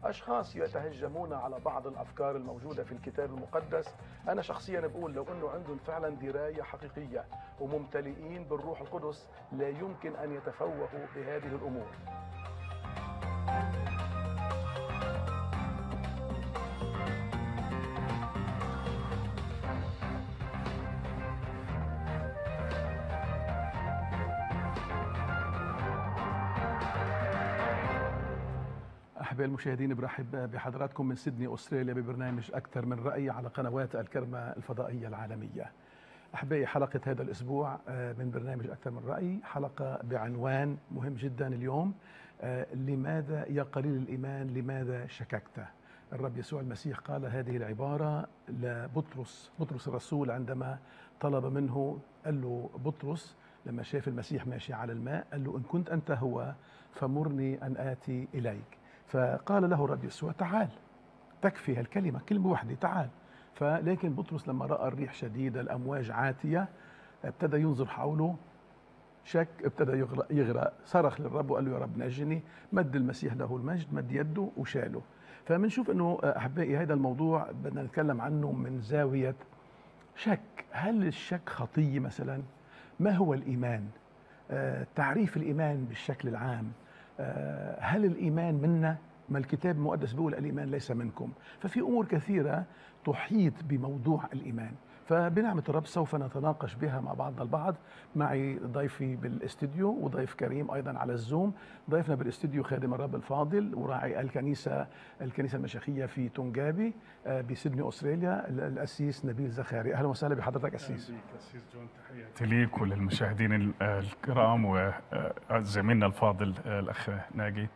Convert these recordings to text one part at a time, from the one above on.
أشخاص يتهجمون على بعض الأفكار الموجودة في الكتاب المقدس أنا شخصيا بقول لو أنه عندهم فعلا دراية حقيقية وممتلئين بالروح القدس لا يمكن أن يتفوهوا بهذه الأمور أحبائي المشاهدين برحب بحضراتكم من سيدني أستراليا ببرنامج أكثر من رأي على قنوات الكرمة الفضائية العالمية أحبائي حلقة هذا الأسبوع من برنامج أكثر من رأي حلقة بعنوان مهم جدا اليوم لماذا يا قليل الإيمان لماذا شككت الرب يسوع المسيح قال هذه العبارة لبطرس بطرس الرسول عندما طلب منه قال له بطرس لما شاف المسيح ماشي على الماء قال له إن كنت أنت هو فمرني أن آتي إليك فقال له الرب يسوع تعال تكفي هالكلمة كلمة واحدة تعال فلكن بطرس لما رأى الريح شديدة الأمواج عاتية ابتدى ينظر حوله شك ابتدى يغرق, يغرق صرخ للرب وقال له يا رب نجني مد المسيح له المجد مد يده وشاله فبنشوف انه احبائي هذا الموضوع بدنا نتكلم عنه من زاويه شك هل الشك خطيه مثلا ما هو الايمان آه تعريف الايمان بالشكل العام آه هل الايمان منا ما الكتاب المقدس بيقول الايمان ليس منكم ففي امور كثيره تحيط بموضوع الايمان فبنعمة الرب سوف نتناقش بها مع بعضنا البعض معي ضيفي بالاستديو وضيف كريم ايضا على الزوم ضيفنا بالاستديو خادم الرب الفاضل وراعي الكنيسه الكنيسه المشيخيه في تونجابي بسيدني استراليا الاسيس نبيل زخاري اهلا وسهلا بحضرتك اسيس اسيس جون تحياتي ليك وللمشاهدين الكرام وزميلنا الفاضل الاخ ناجي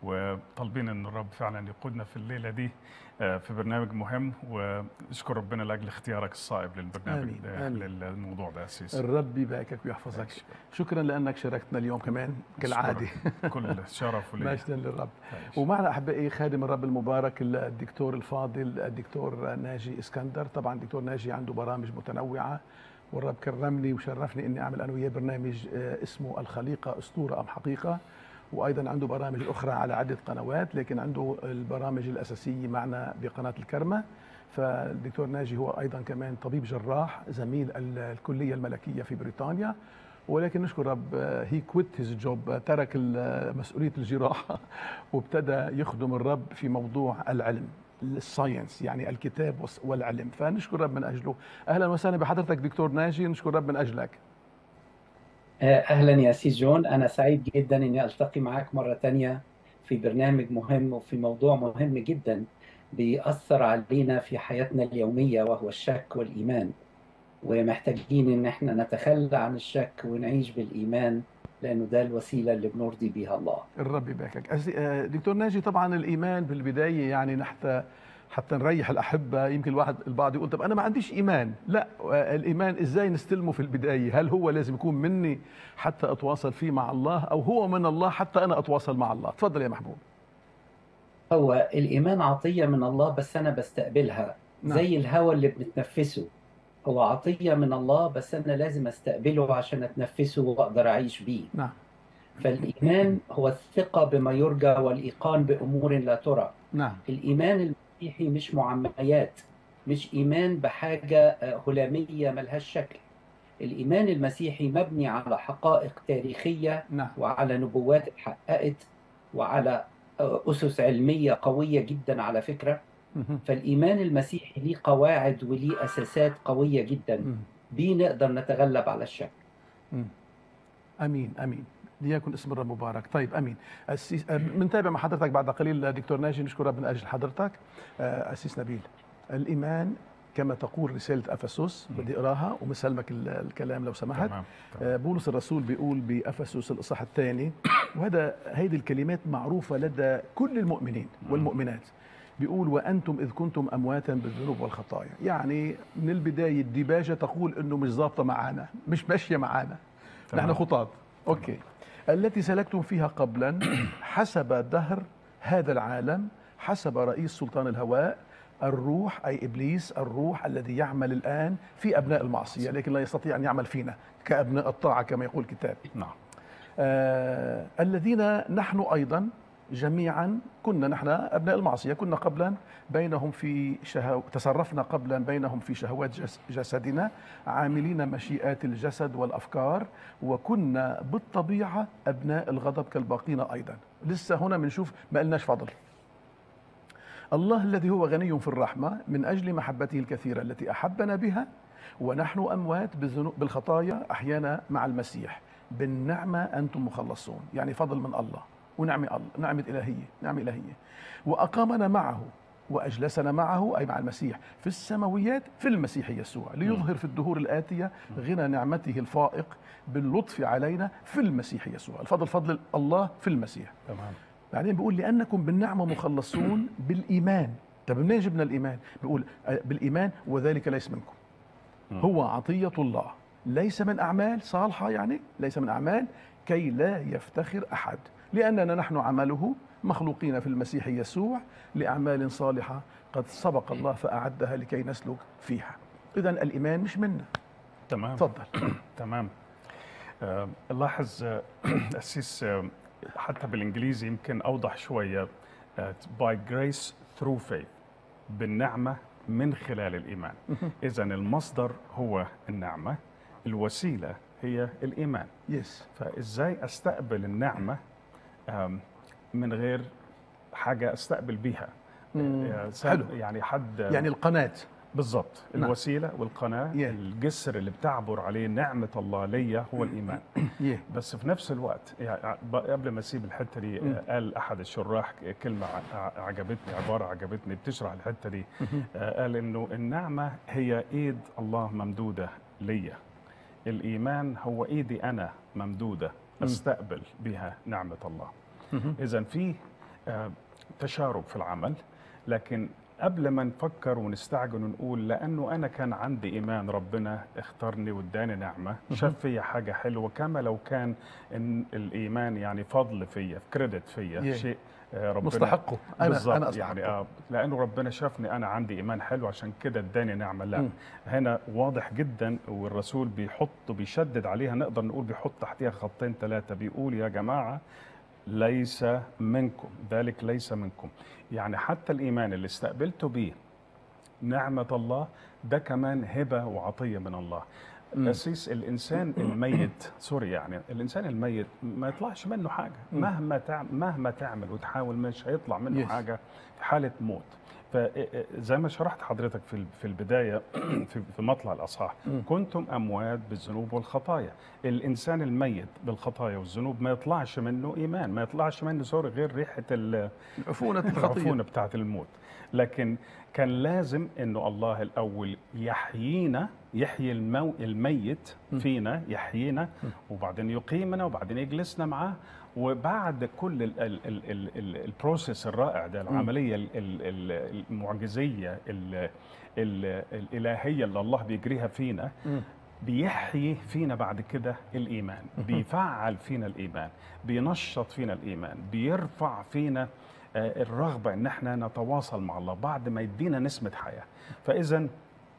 وطالبين ان الرب فعلا يقودنا في الليله دي في برنامج مهم ونشكر ربنا لاجل اختيارك الصائب للبرنامج آمين. ده آمين. للموضوع ده اسيس الرب يباركك ويحفظك شكرا لانك شاركتنا اليوم كمان كالعاده كل شرف ولي مجدا للرب ومعنا احبائي خادم الرب المبارك الدكتور الفاضل الدكتور ناجي اسكندر طبعا الدكتور ناجي عنده برامج متنوعه والرب كرمني وشرفني اني اعمل انا وياه برنامج اسمه الخليقه اسطوره ام حقيقه وايضا عنده برامج اخرى على عده قنوات لكن عنده البرامج الاساسيه معنا بقناه الكرمه فالدكتور ناجي هو ايضا كمان طبيب جراح زميل الكليه الملكيه في بريطانيا ولكن نشكر رب هي كويت هيز جوب ترك مسؤوليه الجراحه وابتدى يخدم الرب في موضوع العلم الساينس يعني الكتاب والعلم فنشكر رب من اجله اهلا وسهلا بحضرتك دكتور ناجي نشكر رب من اجلك اهلا يا سي جون انا سعيد جدا اني التقي معك مره تانية في برنامج مهم وفي موضوع مهم جدا بيأثر علينا في حياتنا اليوميه وهو الشك والايمان ومحتاجين ان احنا نتخلى عن الشك ونعيش بالايمان لانه ده الوسيله اللي بنرضي بها الله الرب يباركك دكتور ناجي طبعا الايمان بالبدايه يعني نحت حتى نريح الاحبه يمكن الواحد البعض يقول طب انا ما عنديش ايمان لا الايمان ازاي نستلمه في البدايه هل هو لازم يكون مني حتى اتواصل فيه مع الله او هو من الله حتى انا اتواصل مع الله تفضل يا محبوب هو الايمان عطيه من الله بس انا بستقبلها نعم. زي الهواء اللي بنتنفسه هو عطيه من الله بس انا لازم استقبله عشان اتنفسه واقدر اعيش بيه نعم فالايمان هو الثقه بما يرجى والايقان بامور لا ترى نعم الايمان المسيحي مش معميات مش ايمان بحاجه هلاميه ملهاش شكل الايمان المسيحي مبني على حقائق تاريخيه نعم وعلى نبوات اتحققت وعلى اسس علميه قويه جدا على فكره مهم. فالايمان المسيحي ليه قواعد وليه اساسات قويه جدا مم. بيه نقدر نتغلب على الشك مم. امين امين ليكن اسم الرب مبارك طيب امين أسيس بنتابع مع حضرتك بعد قليل دكتور ناجي نشكر رب من اجل حضرتك آه، اسيس نبيل الايمان كما تقول رساله افسس بدي اقراها ومسلمك ال- الكلام لو سمحت تمام آه، بولس الرسول بيقول بافسس الاصحاح الثاني وهذا هذه الكلمات معروفه لدى كل المؤمنين والمؤمنات بيقول وانتم اذ كنتم امواتا بالذنوب والخطايا يعني من البدايه الديباجه تقول انه مش ظابطه معانا مش ماشيه معانا تمام. نحن خطاة اوكي التي سلكتم فيها قبلا حسب دهر هذا العالم حسب رئيس سلطان الهواء الروح اي ابليس الروح الذي يعمل الان في ابناء المعصيه لكن لا يستطيع ان يعمل فينا كابناء الطاعه كما يقول الكتاب نعم آه الذين نحن ايضا جميعا كنا نحن ابناء المعصيه كنا قبلا بينهم في شهو... تصرفنا قبلا بينهم في شهوات جس... جسدنا عاملين مشيئات الجسد والافكار وكنا بالطبيعه ابناء الغضب كالباقين ايضا لسه هنا بنشوف ما قلناش فضل الله الذي هو غني في الرحمه من اجل محبته الكثيره التي احبنا بها ونحن اموات بالذنوب بالخطايا احيانا مع المسيح بالنعمه انتم مخلصون يعني فضل من الله ونعمه الله نعمه الهيه نعمه الهيه واقامنا معه واجلسنا معه اي مع المسيح في السماويات في المسيح يسوع ليظهر في الدهور الاتيه غنى نعمته الفائق باللطف علينا في المسيح يسوع الفضل فضل الله في المسيح تمام بعدين بيقول لانكم بالنعمه مخلصون بالايمان طب منين جبنا الايمان بيقول آه، بالايمان وذلك ليس منكم مم. هو عطيه الله ليس من اعمال صالحه يعني ليس من اعمال كي لا يفتخر احد لاننا نحن عمله مخلوقين في المسيح يسوع لاعمال صالحه قد سبق الله فاعدها لكي نسلك فيها اذا الايمان مش منا تمام تفضل تمام آه، لاحظ آه، أسيس آه، حتى بالإنجليزي يمكن أوضح شوية آه، by grace through faith بالنعمة من خلال الإيمان إذا المصدر هو النعمة الوسيلة هي الإيمان يس فإزاي أستقبل النعمة آم، من غير حاجة أستقبل بيها مم. آه، سهل- حلو. يعني حد يعني القناه بالضبط نعم. الوسيله والقناه Yeah. الجسر اللي بتعبر عليه نعمه الله ليا هو الايمان يه بس في نفس الوقت يعني ب- قبل ما اسيب الحته دي مم. آه، قال احد الشراح كلمه ع- عجبتني عباره عجبتني بتشرح الحته دي آه، قال انه النعمه هي ايد الله ممدوده ليا الايمان هو ايدي انا ممدوده استقبل بها نعمه الله اذا في آه، تشارب في العمل لكن قبل ما نفكر ونستعجل ونقول لانه انا كان عندي ايمان ربنا اختارني واداني نعمه شاف فيا حاجه حلوه كما لو كان إن الايمان يعني فضل فيا كريدت فيا Yeah. شيء آه، ربنا مستحقه انا بالظبط انا أستحقه. يعني آه لانه ربنا شافني انا عندي ايمان حلو عشان كده اداني نعمه لا مم. هنا واضح جدا والرسول بيحط بيشدد عليها نقدر نقول بيحط تحتها خطين ثلاثه بيقول يا جماعه ليس منكم ذلك ليس منكم يعني حتى الايمان اللي استقبلته بيه نعمه الله ده كمان هبه وعطيه من الله مم. أسيس الإنسان الميت سوري يعني الإنسان الميت ما يطلعش منه حاجة مم. مهما تعمل مهما تعمل وتحاول مش هيطلع منه Yes. حاجة في حالة موت فزي ما شرحت حضرتك في في البداية في في مطلع الأصحاح مم. كنتم أموات بالذنوب والخطايا الإنسان الميت بالخطايا والذنوب ما يطلعش منه إيمان ما يطلعش منه سوري غير ريحة ال- عفونه الخطيه العفونه بتاعت الموت لكن كان لازم انه الله الاول يحيينا يحيي المو الميت م. فينا يحيينا وبعدين يقيمنا وبعدين يجلسنا معاه وبعد كل ال- ال- ال- ال- ال- البروسيس الرائع ده العمليه ال- ال- ال- المعجزيه ال- ال- الالهيه اللي الله بيجريها فينا مم. بيحيي فينا بعد كده الايمان بيفعل فينا الايمان بينشط فينا الايمان بيرفع فينا آه، الرغبه ان احنا نتواصل مع الله بعد ما يدينا نسمه حياه فاذا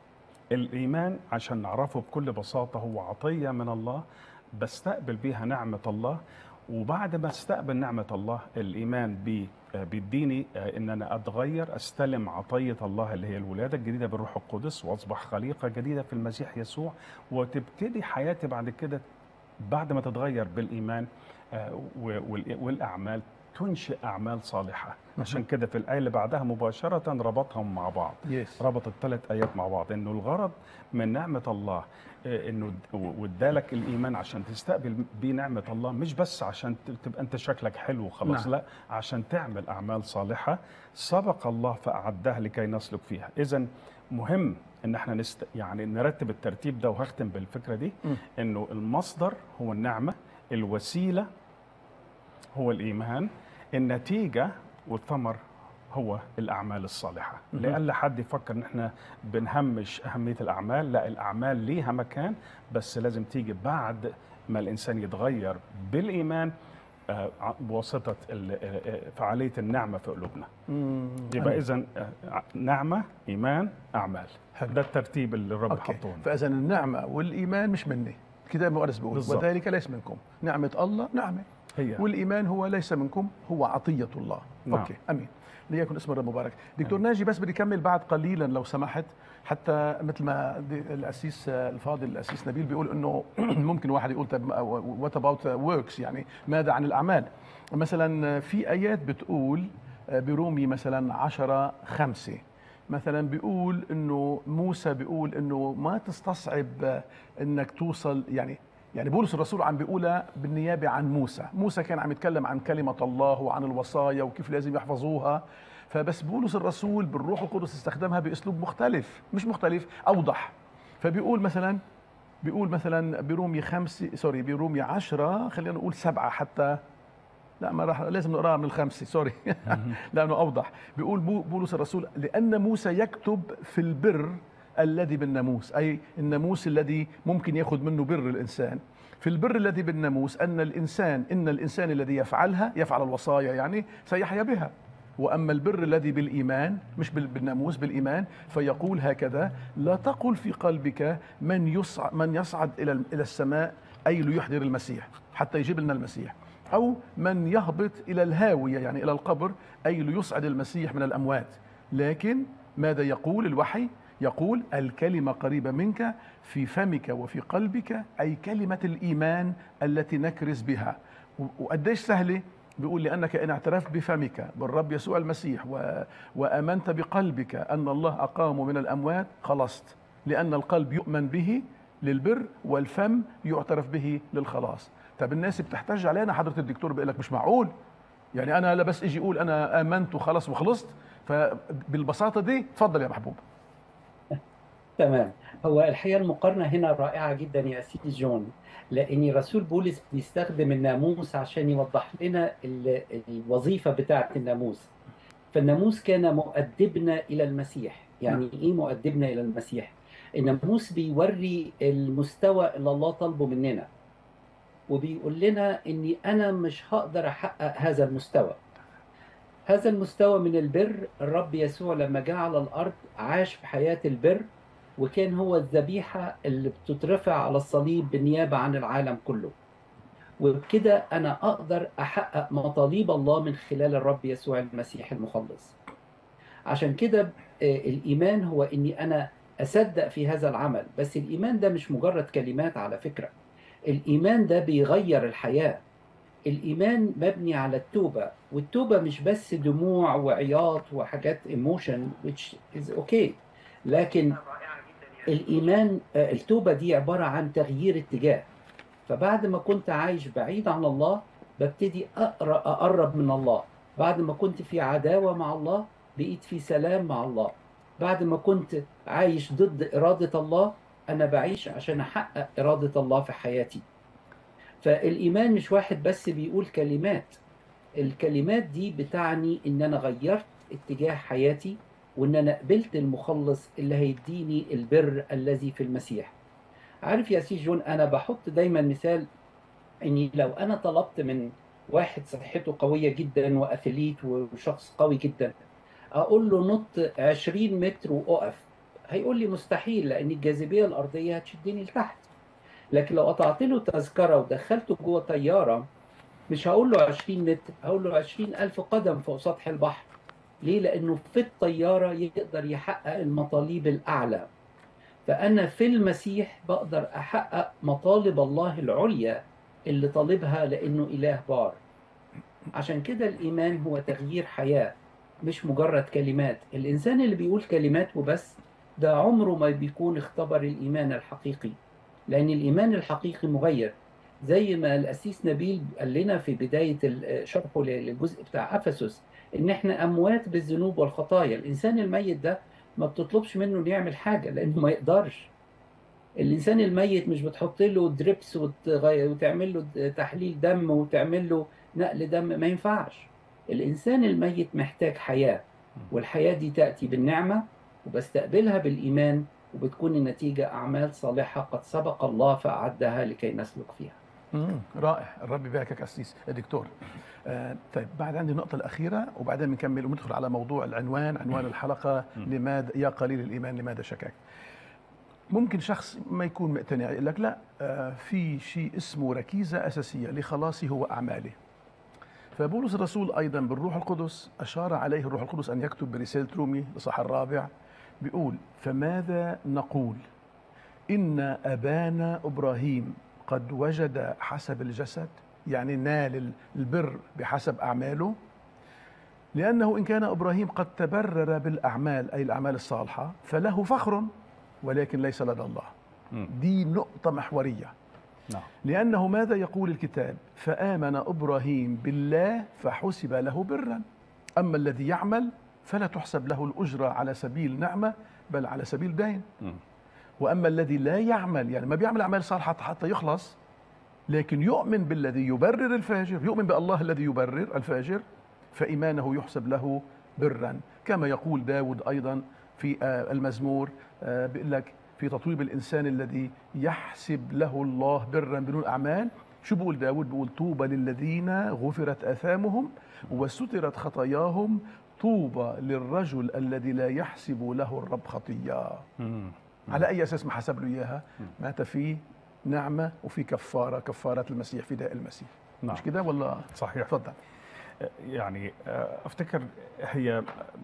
الايمان عشان نعرفه بكل بساطه هو عطيه من الله بستقبل بيها نعمه الله وبعد ما استقبل نعمه الله الايمان بي آه، بيديني آه، ان انا اتغير استلم عطيه الله اللي هي الولاده الجديده بالروح القدس واصبح خليقه جديده في المسيح يسوع وتبتدي حياتي بعد كده بعد ما تتغير بالايمان آه، و- وال- والاعمال تنشئ اعمال صالحه عشان كده في الايه اللي بعدها مباشره ربطهم مع بعض يس ربط الثلاث ايات مع بعض انه الغرض من نعمه الله آه، انه د- وادالك الايمان عشان تستقبل بيه نعمه الله مش بس عشان ت- تبقى انت شكلك حلو وخلاص نعم. لا عشان تعمل اعمال صالحه سبق الله فاعدها لكي نسلك فيها اذا مهم ان احنا نست... يعني نرتب الترتيب ده وهختم بالفكره دي مم. انه المصدر هو النعمه الوسيله هو الايمان النتيجه والثمر هو الاعمال الصالحه مهم. لألا حد يفكر ان احنا بنهمش اهميه الاعمال لا الاعمال ليها مكان بس لازم تيجي بعد ما الانسان يتغير بالايمان آه، ع- بواسطه ال- آه، آه، فعاليه النعمه في قلوبنا مم. يبقى أمين. اذا نعمه ايمان اعمال حلو. ده الترتيب اللي الرب اوكي حطه لنا. فاذا النعمه والايمان مش مني الكتاب المقدس بيقول بالضبط. وذلك ليس منكم نعمه الله نعمه هي والايمان هو ليس منكم هو عطيه الله نعم. اوكي امين ليكن اسم الرب مبارك دكتور ناجي بس بدي كمل بعد قليلا لو سمحت حتى مثل ما دي- الاسيس الفاضل الاسيس نبيل بيقول انه ممكن واحد يقول طب وات اباوت وركس يعني ماذا عن الاعمال مثلا في ايات بتقول برومي مثلا عشرة خمسة مثلا بيقول انه موسى بيقول انه ما تستصعب انك توصل يعني يعني بولس الرسول عم بيقولها بالنيابه عن موسى، موسى كان عم يتكلم عن كلمه الله وعن الوصايا وكيف لازم يحفظوها، فبس بولس الرسول بالروح القدس استخدمها باسلوب مختلف، مش مختلف، اوضح. فبيقول مثلا بيقول مثلا برومي خمسة سوري برومي عشرة خلينا نقول سبعة حتى لا ما راح لازم نقراها من الخمسة سوري لأنه أوضح بيقول بو- بولس الرسول لأن موسى يكتب في البر الذي بالناموس أي الناموس الذي ممكن يأخذ منه بر الإنسان في البر الذي بالناموس أن الإنسان إن الإنسان الذي يفعلها يفعل الوصايا يعني سيحيا بها واما البر الذي بالايمان مش بال- بالناموس بالايمان فيقول هكذا لا تقل في قلبك من يصعد من يصعد الى الى السماء اي ليحضر المسيح حتى يجيب لنا المسيح او من يهبط الى الهاويه يعني الى القبر اي ليصعد المسيح من الاموات لكن ماذا يقول الوحي يقول الكلمه قريبه منك في فمك وفي قلبك اي كلمه الايمان التي نكرز بها و- وقديش سهله بيقول لأنك إن اعترفت بفمك بالرب يسوع المسيح و... وآمنت بقلبك أن الله أقامه من الأموات خلصت لأن القلب يؤمن به للبر والفم يعترف به للخلاص طب الناس بتحتج علينا حضرة الدكتور بيقول لك مش معقول يعني أنا لا بس إجي أقول أنا آمنت وخلص وخلصت فبالبساطة دي تفضل يا محبوب تمام هو الحقيقة المقارنة هنا رائعة جدا يا أسيس جون لأن رسول بولس بيستخدم الناموس عشان يوضح لنا ال- الوظيفة بتاعة الناموس فالناموس كان مؤدبنا إلى المسيح يعني إيه مؤدبنا إلى المسيح الناموس بيوري المستوى اللي الله طالبه مننا وبيقول لنا إني أنا مش هقدر أحقق هذا المستوى هذا المستوى من البر الرب يسوع لما جاء على الأرض عاش في حياة البر وكان هو الذبيحة اللي بتترفع على الصليب بالنيابة عن العالم كله وبكده أنا أقدر أحقق مطالب الله من خلال الرب يسوع المسيح المخلص عشان كده آه، الإيمان هو إني أنا أصدق في هذا العمل بس الإيمان ده مش مجرد كلمات على فكرة الإيمان ده بيغير الحياة الإيمان مبني على التوبة والتوبة مش بس دموع وعياط وحاجات emotion which is okay لكن الإيمان آه، التوبة دي عبارة عن تغيير اتجاه فبعد ما كنت عايش بعيد عن الله ببتدي أقرأ أقرب من الله بعد ما كنت في عداوة مع الله بقيت في سلام مع الله بعد ما كنت عايش ضد إرادة الله أنا بعيش عشان أحقق إرادة الله في حياتي فالإيمان مش واحد بس بيقول كلمات الكلمات دي بتعني إن أنا غيرت اتجاه حياتي وإن أنا قبلت المخلص اللي هيديني البر الذي في المسيح عارف يا سي جون أنا بحط دايما مثال إني لو أنا طلبت من واحد صحته قوية جدا وأثليت وشخص قوي جدا أقول له نط 20 متر وأقف هيقول لي مستحيل لأن الجاذبية الأرضية هتشدني لتحت لكن لو قطعت له تذكرة ودخلته جوه طيارة مش هقول له 20 متر هقول له 20 ألف قدم فوق سطح البحر ليه؟ لأنه في الطيارة يقدر يحقق المطالب الأعلى فأنا في المسيح بقدر أحقق مطالب الله العليا اللي طالبها لأنه إله بار عشان كده الإيمان هو تغيير حياة مش مجرد كلمات الإنسان اللي بيقول كلمات وبس ده عمره ما بيكون اختبر الإيمان الحقيقي لأن الإيمان الحقيقي مغير زي ما الأسيس نبيل قال لنا في بداية ال- شرحه للجزء بتاع أفسس إن إحنا أموات بالذنوب والخطايا الإنسان الميت ده ما بتطلبش منه إنه يعمل حاجة لأنه ما يقدرش الإنسان الميت مش بتحط له دريبس وتغير وتعمل له تحليل دم وتعمل له نقل دم ما ينفعش الإنسان الميت محتاج حياة والحياة دي تأتي بالنعمة وبستقبلها بالإيمان وبتكون النتيجة أعمال صالحة قد سبق الله فأعدها لكي نسلك فيها مم. رائع الرب يباركك أسيس دكتور آه طيب بعد عندي النقطة الأخيرة وبعدين بنكمل وندخل على موضوع العنوان عنوان الحلقة لماذا يا قليل الإيمان لماذا شككت ممكن شخص ما يكون مقتنع يقول لك لا آه في شيء اسمه ركيزة أساسية لخلاصي هو أعمالي فبولس الرسول ايضا بالروح القدس اشار عليه الروح القدس ان يكتب برساله رومي الاصحاح الرابع بيقول فماذا نقول ان ابانا ابراهيم قد وجد حسب الجسد يعني نال البر بحسب اعماله لانه ان كان ابراهيم قد تبرر بالاعمال اي الاعمال الصالحه فله فخر ولكن ليس لدى الله مم. دي نقطه محوريه نعم لأنه ماذا يقول الكتاب فآمن إبراهيم بالله فحسب له برا أما الذي يعمل فلا تحسب له الأجرة على سبيل نعمة بل على سبيل دين مم. وأما الذي لا يعمل يعني ما بيعمل أعمال صالحة حتى يخلص لكن يؤمن بالذي يبرر الفاجر يؤمن بالله الذي يبرر الفاجر فإيمانه يحسب له برا كما يقول داود أيضا في آه، المزمور آه، بيقول لك في تطويب الإنسان الذي يحسب له الله برا بدون أعمال شو بقول داود بقول طوبى للذين غفرت آثامهم وسترت خطاياهم طوبى للرجل الذي لا يحسب له الرب خطيئة مم. على أي أساس ما حسب له إياها مات فيه نعمة وفي كفارة كفارة المسيح فداء المسيح نعم مش كده ولا صحيح تفضل يعني آه، افتكر هي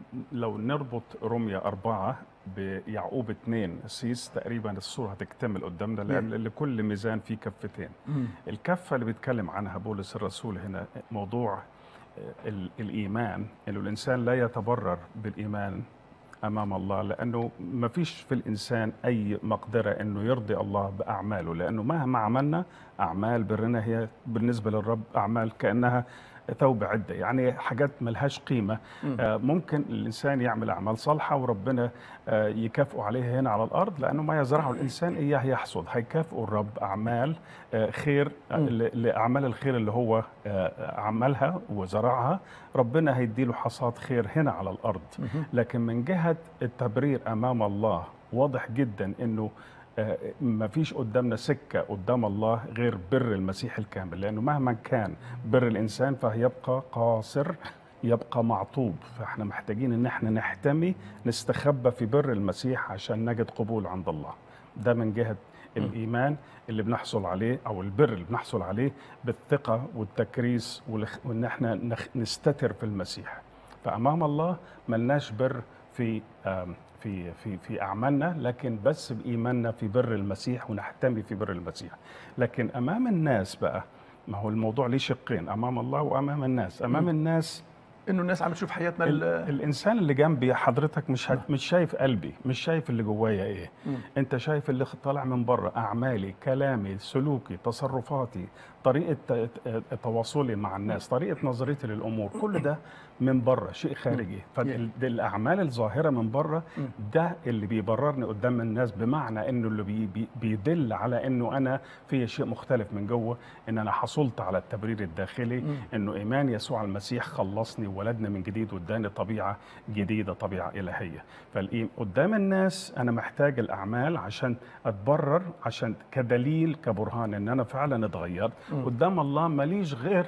لو نربط روميا أربعة بيعقوب اثنين سيس تقريبا الصورة هتكتمل قدامنا لأن لكل ميزان فيه كفتين الكفة اللي بيتكلم عنها بولس الرسول هنا موضوع آه، ال- الإيمان إنه الإنسان لا يتبرر بالإيمان أمام الله لأنه ما فيش في الإنسان أي مقدرة أنه يرضي الله بأعماله لأنه مهما عملنا أعمال برنا هي بالنسبة للرب أعمال كأنها ثوب عدة يعني حاجات ملهاش قيمة مم. آه، ممكن الإنسان يعمل أعمال صالحة وربنا آه، يكافئه عليها هنا على الأرض لأنه ما يزرعه الإنسان إياه يحصد هيكافئه الرب أعمال آه، خير آه، مم. ل- لأعمال الخير اللي هو آه، عملها وزرعها ربنا هيديله حصاد خير هنا على الأرض مهم. لكن من جهة التبرير أمام الله واضح جدا أنه آه، ما فيش قدامنا سكة قدام الله غير بر المسيح الكامل لأنه مهما كان بر الإنسان فهيبقى قاصر يبقى معطوب فاحنا محتاجين ان احنا نحتمي نستخبى في بر المسيح عشان نجد قبول عند الله ده من جهة الإيمان اللي بنحصل عليه أو البر اللي بنحصل عليه بالثقة والتكريس والخ- وإن احنا نخ- نستتر في المسيح فأمام الله ملناش بر في آم، في في في أعمالنا لكن بس بإيماننا في بر المسيح ونحتمي في بر المسيح لكن أمام الناس بقى ما هو الموضوع ليه شقين أمام الله وأمام الناس أمام مم. الناس انه الناس عم تشوف حياتنا ال- ال- الانسان اللي جنبي حضرتك مش هت- نعم. مش شايف قلبي مش شايف اللي جوايا ايه مم. انت شايف اللي طالع من بره اعمالي كلامي سلوكي تصرفاتي طريقه ت- ت- تواصلي مع الناس طريقه نظرتي للامور كل ده من بره شيء خارجي فالاعمال الظاهره من بره مم. ده اللي بيبررني قدام الناس بمعنى انه اللي بي بي بيدل على انه انا في شيء مختلف من جوه ان انا حصلت على التبرير الداخلي مم. انه ايمان يسوع المسيح خلصني وولدني من جديد واداني طبيعه جديده طبيعه الهيه فقدام الناس انا محتاج الاعمال عشان اتبرر عشان كدليل كبرهان ان انا فعلا اتغيرت مم. قدام الله ماليش غير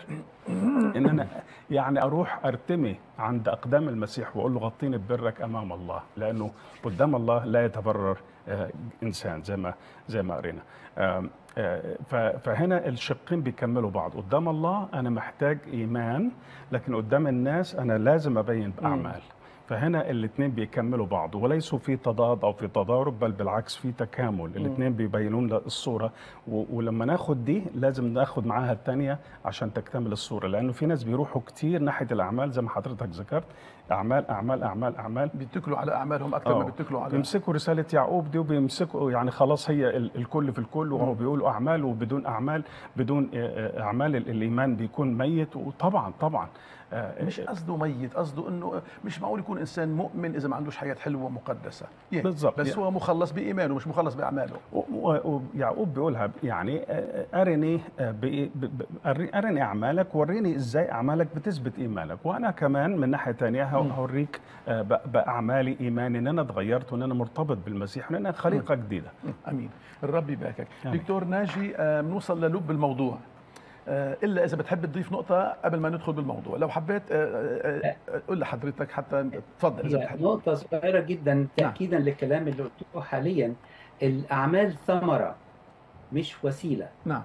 ان انا يعني اروح ارتمي عند اقدام المسيح واقول له غطيني ببرك امام الله لانه قدام الله لا يتبرر آه، انسان زي ما زي ما قرينا آم، آه، ف- فهنا الشقين بيكملوا بعض قدام الله انا محتاج ايمان لكن قدام الناس انا لازم ابين باعمال فهنا الاثنين بيكملوا بعض وليسوا في تضاد او في تضارب بل بالعكس في تكامل الاثنين بيبينون لنا الصوره و- ولما ناخد دي لازم ناخد معاها الثانيه عشان تكتمل الصوره لانه في ناس بيروحوا كتير ناحيه الاعمال زي ما حضرتك ذكرت اعمال اعمال اعمال اعمال بيتكلوا على اعمالهم اكثر ما آه. بيتكلوا على بيمسكوا رسالة يعقوب دي وبيمسكوا يعني خلاص هي ال- الكل في الكل وهو بيقولوا أعمال وبدون أعمال بدون آه، آه، أعمال ال- الإيمان بيكون ميت وطبعا طبعا آه، مش قصده ميت قصده انه مش معقول يكون انسان مؤمن اذا ما عندوش حياه حلوه ومقدسه يعني بالضبط. بس يعني- هو مخلص بايمانه مش مخلص باعماله و- و- ويعقوب بيقولها يعني آه، أرني آه، بإيه- ب- ب- أري- أرني أعمالك وريني إزاي أعمالك بتثبت إيمانك وأنا كمان من ناحية تانية هو- مم. هوريك آه، ب- بأعمالي إيماني إن أنا اتغيرت وإن أنا مرتبط بالمسيح وإن أنا خليقة جديدة مم. امين الرب يباركك آمين. دكتور ناجي آه، بنوصل للب الموضوع آه، الا اذا بتحب تضيف نقطه قبل ما ندخل بالموضوع لو حبيت آه، آه، آه، قول لحضرتك حتى تفضل اذا هي بتحب نقطة صغيرة جدا تأكيدا للكلام اللي قلته حاليا الأعمال ثمرة مش وسيلة نعم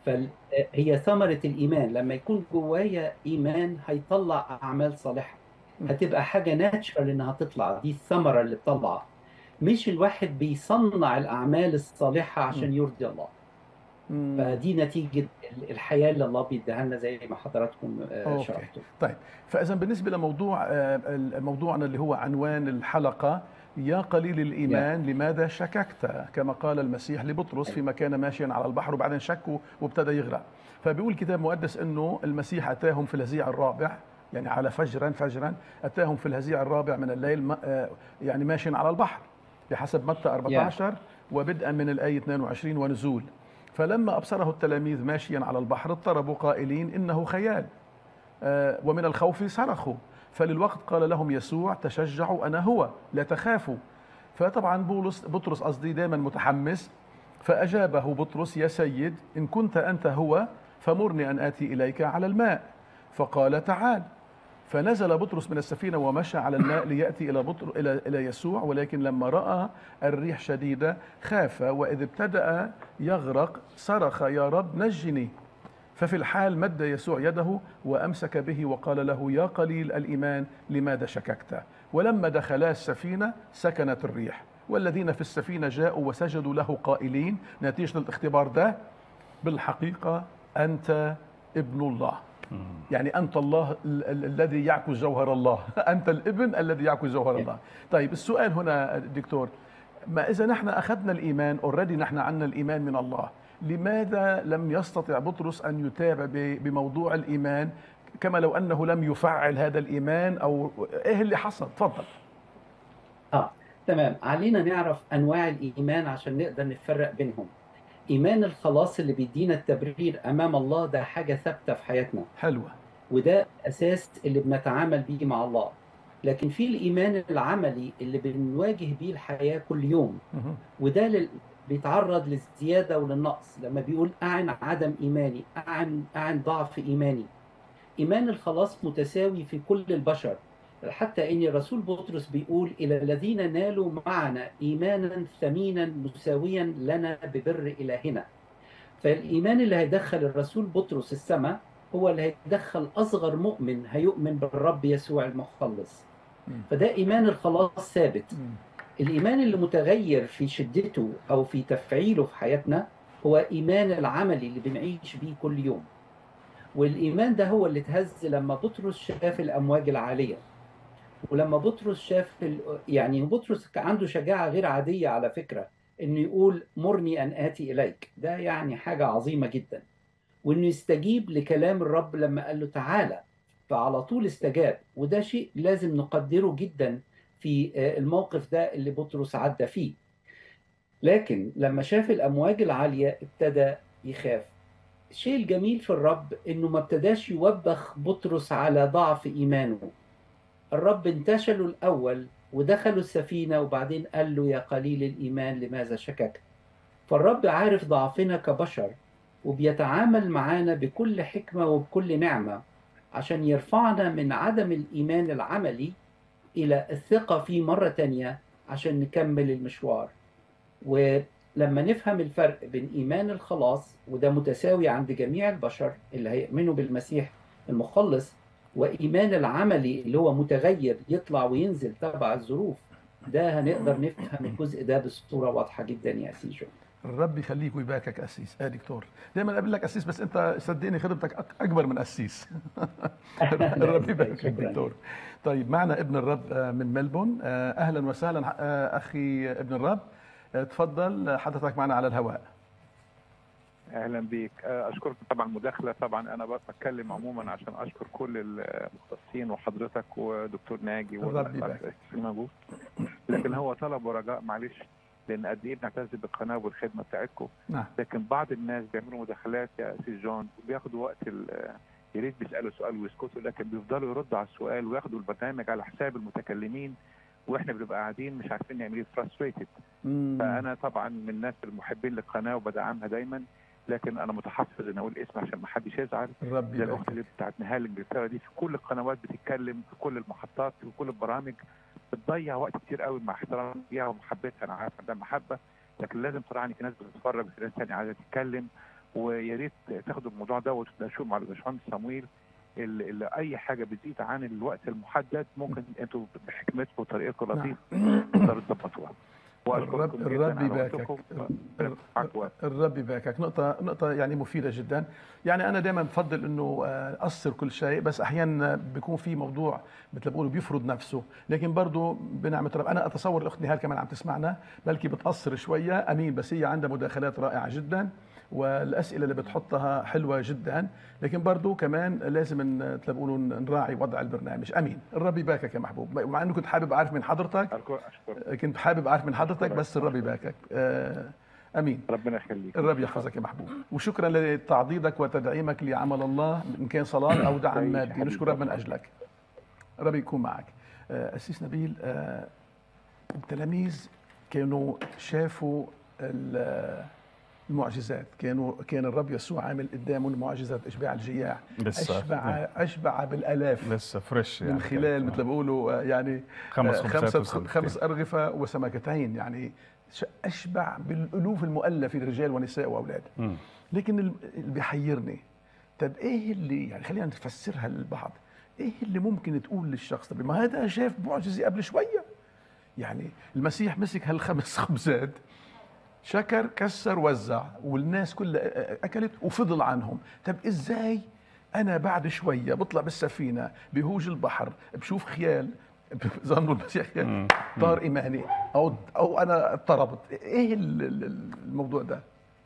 فهي ثمرة الإيمان لما يكون جوايا إيمان هيطلع أعمال صالحة هتبقى حاجة ناتشرال إنها تطلع دي الثمرة اللي بتطلع مش الواحد بيصنع الأعمال الصالحة عشان يرضي الله مم. فدي نتيجة الحياة اللي الله بيديها لنا زي ما حضراتكم آه، أوكي. شرحتوا طيب فاذا بالنسبه لموضوع آه، موضوعنا اللي هو عنوان الحلقه يا قليل الايمان لماذا شككت كما قال المسيح لبطرس فيما كان ماشيا على البحر وبعدين شك وابتدى يغرق فبيقول الكتاب المقدس انه المسيح اتاهم في الهزيع الرابع يعني على فجرا فجرا اتاهم في الهزيع الرابع من الليل م- آه، يعني ماشيا على البحر بحسب متى 14 وبدءا من الايه 22 ونزول فلما ابصره التلاميذ ماشيا على البحر اضطربوا قائلين انه خيال آه، ومن الخوف صرخوا فللوقت قال لهم يسوع تشجعوا انا هو لا تخافوا فطبعا بولس بطرس قصدي دائما متحمس فاجابه بطرس يا سيد ان كنت انت هو فمرني ان اتي اليك على الماء فقال تعال فنزل بطرس من السفينه ومشى على الماء لياتي الى بطر الى الى يسوع ولكن لما راى الريح شديده خاف واذ ابتدا يغرق صرخ يا رب نجني ففي الحال مد يسوع يده وامسك به وقال له يا قليل الايمان لماذا شككت ولما دخلا السفينه سكنت الريح والذين في السفينه جاءوا وسجدوا له قائلين نتيجه الاختبار ده بالحقيقه انت ابن الله يعني انت الله ال- ال- الذي يعكس جوهر الله انت الابن الذي يعكس جوهر الله طيب السؤال هنا دكتور ما اذا نحن اخذنا الايمان اوريدي نحن عندنا الايمان من الله لماذا لم يستطع بطرس ان يتابع ب- بموضوع الايمان كما لو انه لم يفعل هذا الايمان او ايه اللي حصل تفضل اه تمام علينا نعرف انواع الايمان عشان نقدر نفرق بينهم ايمان الخلاص اللي بيدينا التبرير امام الله ده حاجه ثابته في حياتنا حلوه وده اساس اللي بنتعامل بيه مع الله لكن في الايمان العملي اللي بنواجه بيه الحياه كل يوم مهم. وده لل... بيتعرض للزياده وللنقص لما بيقول اعن عدم ايماني اعن اعن ضعف ايماني ايمان الخلاص متساوي في كل البشر حتى ان الرسول بطرس بيقول الى الذين نالوا معنا ايمانا ثمينا مساويا لنا ببر الهنا فالايمان اللي هيدخل الرسول بطرس السماء هو اللي هيدخل اصغر مؤمن هيؤمن بالرب يسوع المخلص مم. فده ايمان الخلاص ثابت مم. الإيمان اللي متغير في شدته أو في تفعيله في حياتنا هو إيمان العملي اللي بنعيش بيه كل يوم والإيمان ده هو اللي اتهز لما بطرس شاف الأمواج العالية ولما بطرس شاف ال... يعني بطرس كان عنده شجاعة غير عادية على فكرة إنه يقول مرني أن آتي إليك ده يعني حاجة عظيمة جدا وإنه يستجيب لكلام الرب لما قال له تعالى فعلى طول استجاب وده شيء لازم نقدره جدا في الموقف ده اللي بطرس عدى فيه لكن لما شاف الأمواج العالية ابتدى يخاف الشيء الجميل في الرب انه ما ابتداش يوبخ بطرس على ضعف ايمانه الرب انتشله الاول ودخلوا السفينه وبعدين قال له يا قليل الايمان لماذا شككت فالرب عارف ضعفنا كبشر وبيتعامل معانا بكل حكمه وبكل نعمه عشان يرفعنا من عدم الايمان العملي الى الثقه فيه مره تانية عشان نكمل المشوار ولما نفهم الفرق بين ايمان الخلاص وده متساوي عند جميع البشر اللي هيؤمنوا بالمسيح المخلص وايمان العملي اللي هو متغير يطلع وينزل تبع الظروف ده هنقدر نفهم الجزء ده بصوره واضحه جدا يا سيجو الرب يخليك ويباركك اسيس اه دكتور دايما اقول لك اسيس بس انت صدقني خدمتك أك- اكبر من اسيس الرب يباركك شكراً. دكتور طيب معنا ابن الرب آه، من ملبون آه، اهلا وسهلا آه، اخي ابن الرب آه، تفضل حضرتك معنا على الهواء اهلا بيك اشكرك طبعا مداخله طبعا انا بتكلم عموما عشان اشكر كل المختصين وحضرتك ودكتور ناجي الرب يبارك. موجود لكن هو طلب ورجاء معلش لان قد ايه بنعتز بالقناه والخدمه بتاعتكم نعم لكن بعض الناس بيعملوا مداخلات يا سي جون وبياخدوا وقت ال- يا ريت بيسالوا سؤال ويسكتوا لكن بيفضلوا يردوا على السؤال وياخدوا البرنامج على حساب المتكلمين واحنا بنبقى قاعدين مش عارفين نعمل ايه frustrated مم. فانا طبعا من الناس المحبين للقناه وبدعمها دايما لكن انا متحفظ ان اقول اسم عشان ما حدش يزعل الرب زي الاخت يبارك اللي بتاعت نهال انجلترا دي في كل القنوات بتتكلم في كل المحطات في كل البرامج بتضيع وقت كتير قوي مع احترامي ليها ومحبتها انا عارف عندها محبه لكن لازم تراعي ان في ناس بتتفرج وفي ناس ثانيه عايزه تتكلم ويا ريت تاخدوا الموضوع ده وتناقشوه مع الباشمهندس صمويل اللي اللي اي حاجه بتزيد عن الوقت المحدد ممكن انتوا بحكمتكم وطريقتكم اللطيفه تقدروا تظبطوها الرب واشكركم جدا الرب على يباركك وقتكم. الر- معاك وقت. الرب يباركك نقطة نقطة يعني مفيدة جدا يعني أنا دائما بفضل إنه آه، أقصر كل شيء بس أحيانا بيكون في موضوع مثل ما بيقولوا بيفرض نفسه لكن برضه بنعمة الرب أنا أتصور الأخت نهال كمان عم تسمعنا بلكي بتقصر شوية أمين بس هي عندها مداخلات رائعة جدا والأسئلة اللي بتحطها حلوة جدا لكن برضه كمان لازم ن- مثل ما بيقولوا نراعي وضع البرنامج أمين الرب يباركك يا محبوب مع إنه كنت حابب أعرف من حضرتك أشكر أشكر كنت حابب أعرف من حضرتك بس الرب يباركك آه، أمين ربنا يخليك الرب يحفظك يا محبوب وشكرا لتعضيدك وتدعيمك لعمل الله ان كان صلاه او دعم تعيش مادي حبيبي. نشكر رب من اجلك رب يكون معك آه، أسيس نبيل آه، التلاميذ كانوا شافوا ال- المعجزات كانوا كان الرب يسوع عامل قدامهم معجزات اشباع الجياع لسه اشبع اشبع بالالاف لسه فريش يعني من خلال مثل ما بيقولوا آه، يعني خمس آه، خبزات خمسة وسمكتين. خمس أرغفة وسمكتين يعني ش- أشبع بالألوف المؤلفة رجال ونساء وأولاد مم. لكن ال- اللي بيحيرني طب إيه اللي يعني خلينا نفسرها للبعض إيه اللي ممكن تقول للشخص طب ما هذا شاف معجزة قبل شوية يعني المسيح مسك هالخمس خبزات شكر كسر وزع والناس كلها اكلت وفضل عنهم طب ازاي انا بعد شويه بطلع بالسفينه بهوج البحر بشوف خيال ظنوا المسيح خيال مم. طار ايماني او او انا اضطربت ايه ال- ال- الموضوع ده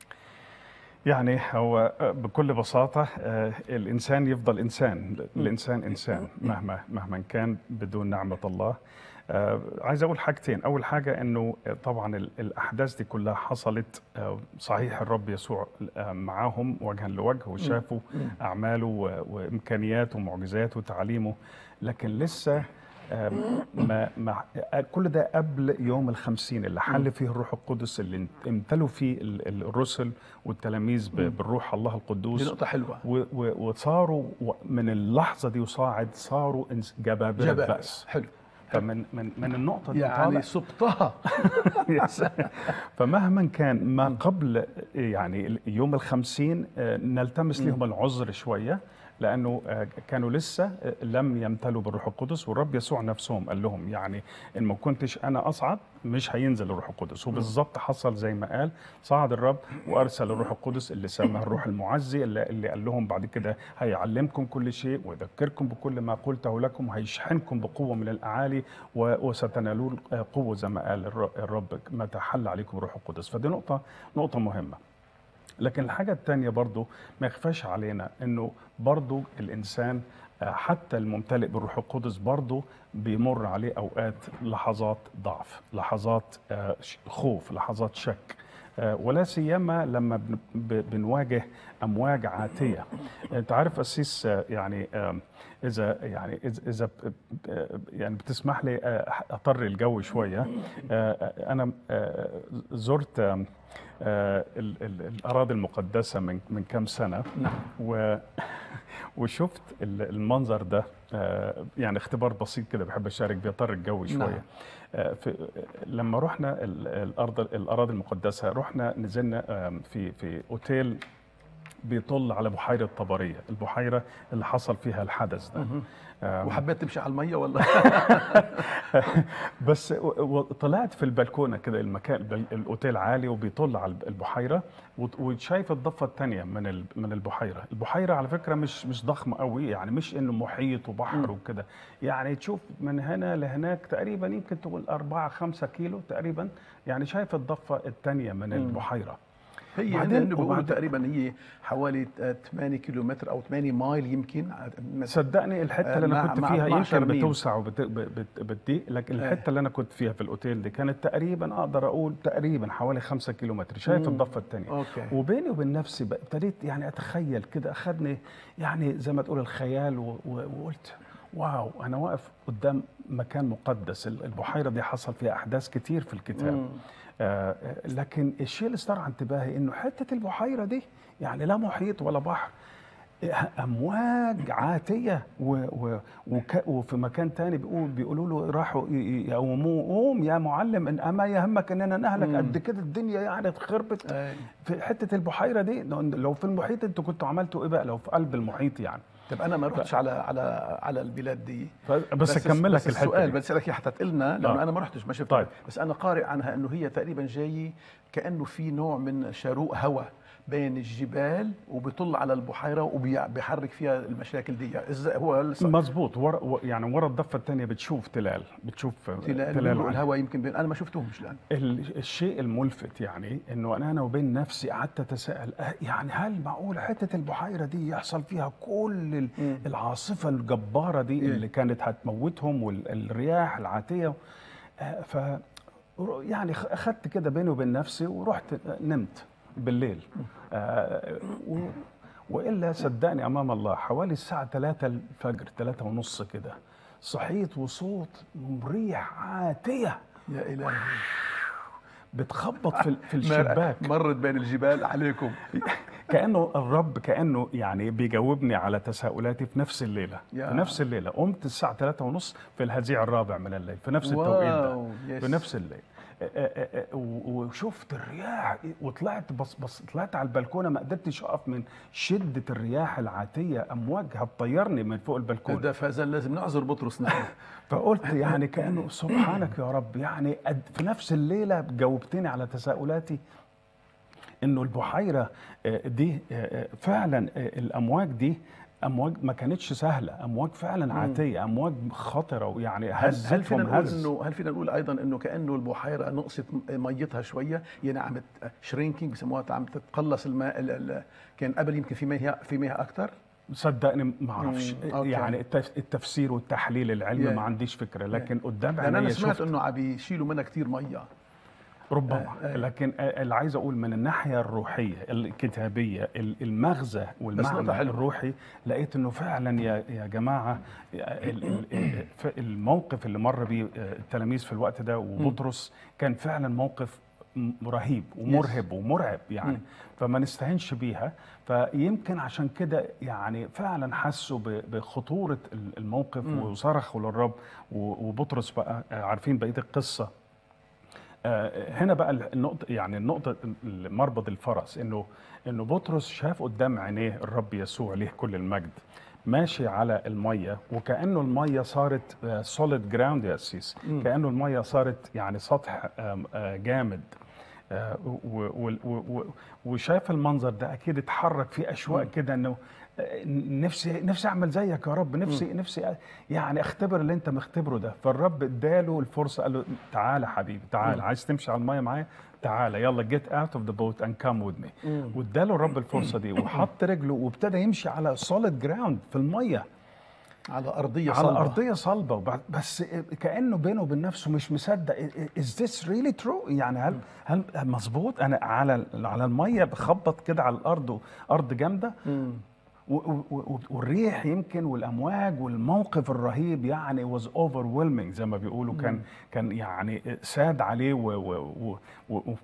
يعني هو بكل بساطة آه، الإنسان يفضل إنسان الإنسان إنسان مهما مهما كان بدون نعمة الله آه، عايز أقول حاجتين أول حاجة أنه آه، طبعا ال- الأحداث دي كلها حصلت آه، صحيح الرب يسوع آه، معاهم وجها لوجه وشافوا أعماله و- وإمكانياته ومعجزاته وتعليمه لكن لسه آه، ما ما كل ده قبل يوم الخمسين اللي حل فيه الروح القدس اللي امتلوا فيه ال- ال- الرسل والتلاميذ ب- بالروح الله دي القدوس نقطه حلوه و- و- وصاروا و- من اللحظه دي وصاعد صاروا إنس- جبابره جبل بأس حلو فمن من من النقطه دي يعني طالع سبطها يس. فمهما كان ما قبل يعني يوم الخمسين آه، نلتمس لهم العذر شوية لأنه آه، كانوا لسه آه، لم يمتلوا بالروح القدس والرب يسوع نفسهم قال لهم يعني إن ما كنتش أنا أصعد مش هينزل الروح القدس وبالظبط حصل زي ما قال صعد الرب وأرسل الروح القدس اللي سماه الروح المعزي اللي, اللي قال لهم بعد كده هيعلمكم كل شيء ويذكركم بكل ما قلته لكم هيشحنكم بقوة من الأعالي و- وستنالون آه، قوة زي ما قال الر- الرب متى حل عليكم الروح القدس فدي نقطة نقطة مهمة لكن الحاجة التانية برضو ما يخفاش علينا انه برضو الانسان آه، حتى الممتلئ بالروح القدس برضو بيمر عليه اوقات لحظات ضعف لحظات آه، ش- خوف لحظات شك آه، ولا سيما لما بن- ب- بنواجه امواج عاتيه انت عارف اسيس آه، يعني آم، اذا يعني إذا- اذا ب- ب- يعني بتسمح لي آه، اطر الجو شويه آه، انا آه، زرت آم، آه، ال- ال- الاراضي المقدسه من من كام سنه نعم و وشفت ال- المنظر ده آه، يعني اختبار بسيط كده بحب اشارك بيطر الجو شويه نعم. آه، في لما رحنا ال- الارض الاراضي المقدسه رحنا نزلنا آم، في في اوتيل بيطل على بحيره طبريه البحيره اللي حصل فيها الحدث ده آم، وحبيت تمشي على الميه ولا بس و- وطلعت في البلكونه كده المكان البل- الاوتيل عالي وبيطل على البحيره وت- وشايف الضفه الثانيه من ال- من البحيره البحيره على فكره مش مش ضخمه قوي يعني مش انه محيط وبحر وكده يعني تشوف من هنا لهناك تقريبا يمكن تقول 4 5 كيلو تقريبا يعني شايف الضفه الثانيه من البحيره هي وبعدين- هن بيقولوا وبعدين- تقريبا هي حوالي آه، 8 كيلومتر او 8 مايل يمكن صدقني الحته اللي مع- انا كنت مع فيها 12 يمكن ميل. بتوسع وبتضيق لكن إيه. الحته اللي انا كنت فيها في الاوتيل دي كانت تقريبا اقدر اقول تقريبا حوالي خمسة كيلومتر شايف مم. الضفه الثانيه اوكي وبيني وبين نفسي بقى ابتديت يعني اتخيل كده اخذني يعني زي ما تقول الخيال و- و- وقلت واو انا واقف قدام مكان مقدس ال- البحيره دي حصل فيها احداث كتير في الكتاب مم. آه لكن الشيء اللي استرعى انتباهي انه حته البحيره دي يعني لا محيط ولا بحر امواج عاتيه و و وك وفي مكان تاني بيقول بيقولوا له راحوا ي- ي- يقوموه قوم يا معلم ان اما يهمك اننا نهلك مم. قد كده الدنيا يعني اتخربت أي. في حته البحيره دي لو في المحيط انتوا كنتوا عملتوا ايه بقى لو في قلب المحيط يعني طب انا ما رحتش على على على البلاد دي بس اكمل لك بس الحته السؤال دي. بسالك اياها حتى تقلنا لانه آه. انا ما رحتش ما شفت طيب. بس انا قارئ عنها انه هي تقريبا جاي كانه في نوع من شروق هواء بين الجبال وبيطل على البحيره وبيحرك فيها المشاكل دي ازاي هو لسه مظبوط ورا و- يعني ورا الضفه الثانيه بتشوف تلال بتشوف تلال تلال بيقولوا عن- الهواء يمكن بين انا ما شفتهمش الان ال- الشيء الملفت يعني انه انا وبين نفسي قعدت اتساءل أه يعني هل معقول حته البحيره دي يحصل فيها كل ال- مم. العاصفه الجباره دي إيه. اللي كانت هتموتهم والرياح العاتيه آه، ف يعني خ- اخدت كده بيني وبين نفسي ورحت نمت بالليل آه، و- والا صدقني امام الله حوالي الساعه 3 الفجر 3 ونص كده صحيت وصوت ريح عاتيه يا الهي بتخبط في ال- في مر- الشباك مرت بين الجبال عليكم كانه الرب كانه يعني بيجاوبني على تساؤلاتي في نفس الليله يا. في نفس الليله قمت الساعه 3 ونص في الهزيع الرابع من الليل في نفس التوقيت ده واو، يس. في نفس الليل آه، آه، آه، و- وشفت الرياح وطلعت بس بس طلعت على البلكونه ما قدرتش اقف من شده الرياح العاتيه امواجها تطيرني من فوق البلكونه ده فازل لازم نعذر بطرس نحن فقلت يعني كانه سبحانك يا رب يعني قد- في نفس الليله جاوبتني على تساؤلاتي انه البحيره آه، دي آه، آه، فعلا آه، الامواج دي امواج ما كانتش سهله امواج فعلا عاتيه امواج خطره ويعني هل هز هل فينا هزهم نقول هز. انه هل فينا نقول ايضا انه كانه البحيره نقصت ميتها شويه يعني عم شرينكينج بسموها عم تتقلص الماء ال- ال- كان قبل يمكن في مياه في مياه اكثر صدقني ما اعرفش مم، أوكي. يعني التف- التفسير والتحليل العلمي Yeah. ما عنديش فكره لكن قدام لان انا عينيا سمعت شفت انه عم بيشيلوا منها كثير ميه ربما آه، آه. لكن آه، اللي عايز اقول من الناحيه الروحيه الكتابيه ال- المغزى نقطة والمعنى حلوة. الروحي لقيت انه فعلا يا يا جماعه ال- ال- ال- ف- الموقف اللي مر بيه آه، التلاميذ في الوقت ده وبطرس كان فعلا موقف م- رهيب ومرهب ومرعب يعني مم. فما نستهينش بيها فيمكن عشان كده يعني فعلا حسوا ب- بخطوره ال- الموقف مم. وصرخوا للرب و- وبطرس بقى آه، عارفين بقيه القصه آه، هنا بقى النقطة يعني النقطة مربط الفرس انه انه بطرس شاف قدام عينيه الرب يسوع ليه كل المجد ماشي على المية وكأنه المية صارت سوليد جراوند يا أسيس مم. كأنه المية صارت يعني سطح آم، آه، جامد آه، و- و- و- و- وشاف المنظر ده أكيد اتحرك في أشواق مم. كده إنه آه، نفسي نفسي أعمل زيك يا رب نفسي نفسي أ- يعني اختبر اللي أنت مختبره ده فالرب اداله الفرصة قال له تعالى حبيبي تعالى مم. عايز تمشي على المية معايا تعالى يلا جيت اوت اوف ذا بوت اند كام وذ مي مم. واداله الرب الفرصه دي وحط رجله وابتدى يمشي على سوليد جراوند في الميه على ارضيه على صلبة. ارضيه صلبه وبعد- بس كانه بينه وبين نفسه مش مصدق از ذس ريلي ترو يعني هل هل مظبوط انا على على الميه بخبط كده على الارض ارض جامده مم. و- و- و- والريح يمكن والامواج والموقف الرهيب يعني was overwhelming زي ما بيقولوا كان كان يعني ساد عليه و- و- و- و- و-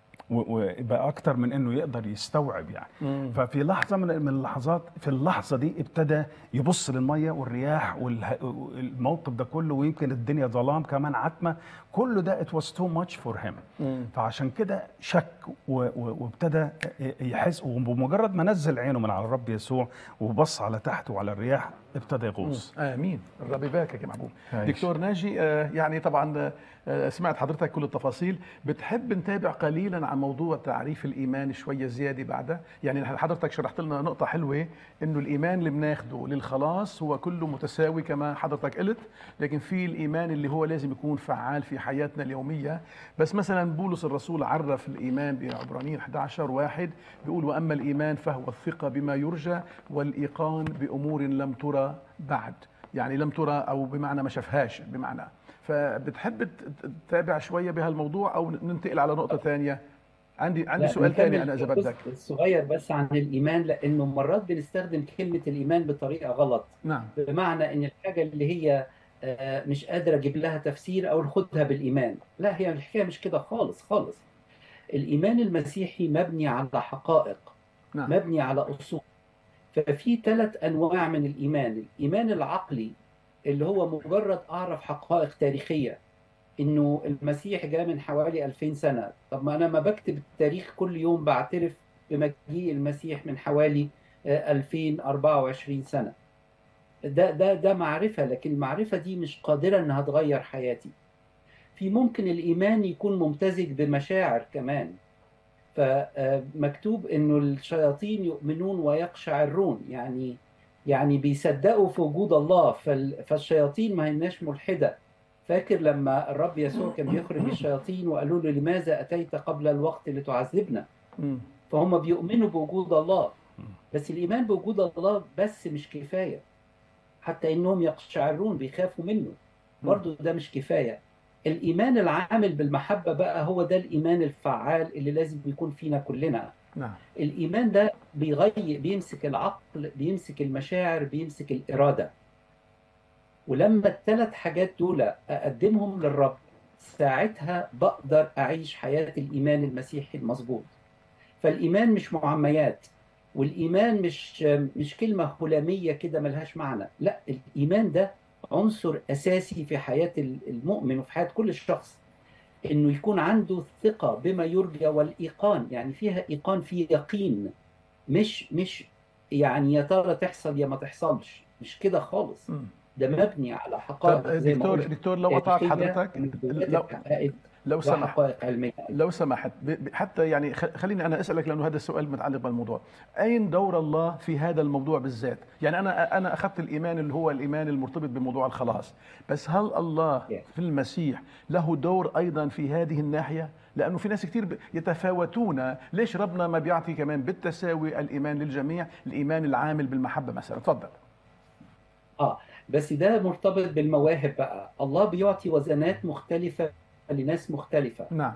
وبقى اكتر من انه يقدر يستوعب يعني مم. ففي لحظه من من اللحظات في اللحظه دي ابتدى يبص للميه والرياح والموقف ده كله ويمكن الدنيا ظلام كمان عتمه كله ده it was too much for him مم. فعشان كده شك و- و- وابتدى يحس وبمجرد ما نزل عينه من على الرب يسوع وبص على تحت وعلى الرياح ابتدى يغوص امين الرب يباركك يا محبوب عايش. دكتور ناجي آه، يعني طبعا آه، سمعت حضرتك كل التفاصيل بتحب نتابع قليلا عن موضوع تعريف الايمان شويه زياده بعدها يعني حضرتك شرحت لنا نقطه حلوه انه الايمان اللي بناخده للخلاص هو كله متساوي كما حضرتك قلت لكن في الايمان اللي هو لازم يكون فعال في حياتنا اليوميه بس مثلا بولس الرسول عرف الايمان بعبرانيين 11 واحد بيقول واما الايمان فهو الثقه بما يرجى والايقان بامور لم ترى بعد يعني لم ترى او بمعنى ما شافهاش بمعنى فبتحب ت- تتابع شويه بهالموضوع او ننتقل على نقطه ثانيه عندي عندي لا، سؤال ثاني نكمل انا اذا الجزء بدك الصغير بس عن الايمان لانه مرات بنستخدم كلمه الايمان بطريقه غلط نعم بمعنى ان الحاجه اللي هي آه، مش قادره اجيب لها تفسير او ناخدها بالايمان لا هي الحكايه مش كده خالص خالص الايمان المسيحي مبني على حقائق نعم مبني على اصول ففي ثلاث انواع من الايمان الايمان العقلي اللي هو مجرد اعرف حقائق تاريخيه انه المسيح جاء من حوالي 2000 سنه طب ما انا ما بكتب التاريخ كل يوم بعترف بمجيء المسيح من حوالي آه، 2024 سنه ده ده ده معرفه لكن المعرفه دي مش قادره انها تغير حياتي في ممكن الايمان يكون ممتزج بمشاعر كمان فمكتوب انه الشياطين يؤمنون ويقشعرون يعني يعني بيصدقوا في وجود الله فال- فالشياطين ما هناش ملحده فاكر لما الرب يسوع كان بيخرج الشياطين وقالوا له لماذا اتيت قبل الوقت لتعذبنا مم. فهم بيؤمنوا بوجود الله بس الايمان بوجود الله بس مش كفايه حتى انهم يقشعرون بيخافوا منه برضو ده مش كفايه الايمان العامل بالمحبه بقى هو ده الايمان الفعال اللي لازم يكون فينا كلنا نعم الايمان ده بيغير بيمسك العقل بيمسك المشاعر بيمسك الاراده ولما الثلاث حاجات دول اقدمهم للرب ساعتها بقدر اعيش حياه الايمان المسيحي المظبوط فالايمان مش معميات والايمان مش مش كلمه هلاميه كده ملهاش معنى لا الايمان ده عنصر اساسي في حياه المؤمن وفي حياه كل شخص انه يكون عنده ثقه بما يرجى والايقان يعني فيها ايقان في يقين مش مش يعني يا ترى تحصل يا ما تحصلش مش كده خالص مم. ده مبني على طب حقائق زي ما دكتور قلت دكتور لو قطعت تاريخية حضرتك من بداية لو الحقائق لو سمحت وحقائق علميه لو سمحت ب- ب- حتى يعني خ- خليني انا اسالك لانه هذا السؤال متعلق بالموضوع اين دور الله في هذا الموضوع بالذات يعني انا انا اخذت الايمان اللي هو الايمان المرتبط بموضوع الخلاص بس هل الله Yes. في المسيح له دور ايضا في هذه الناحيه لانه في ناس كثير ب- يتفاوتون ليش ربنا ما بيعطي كمان بالتساوي الايمان للجميع الايمان العامل بالمحبه مثلا تفضل اه بس ده مرتبط بالمواهب بقى الله بيعطي وزنات مختلفه لناس مختلفه نعم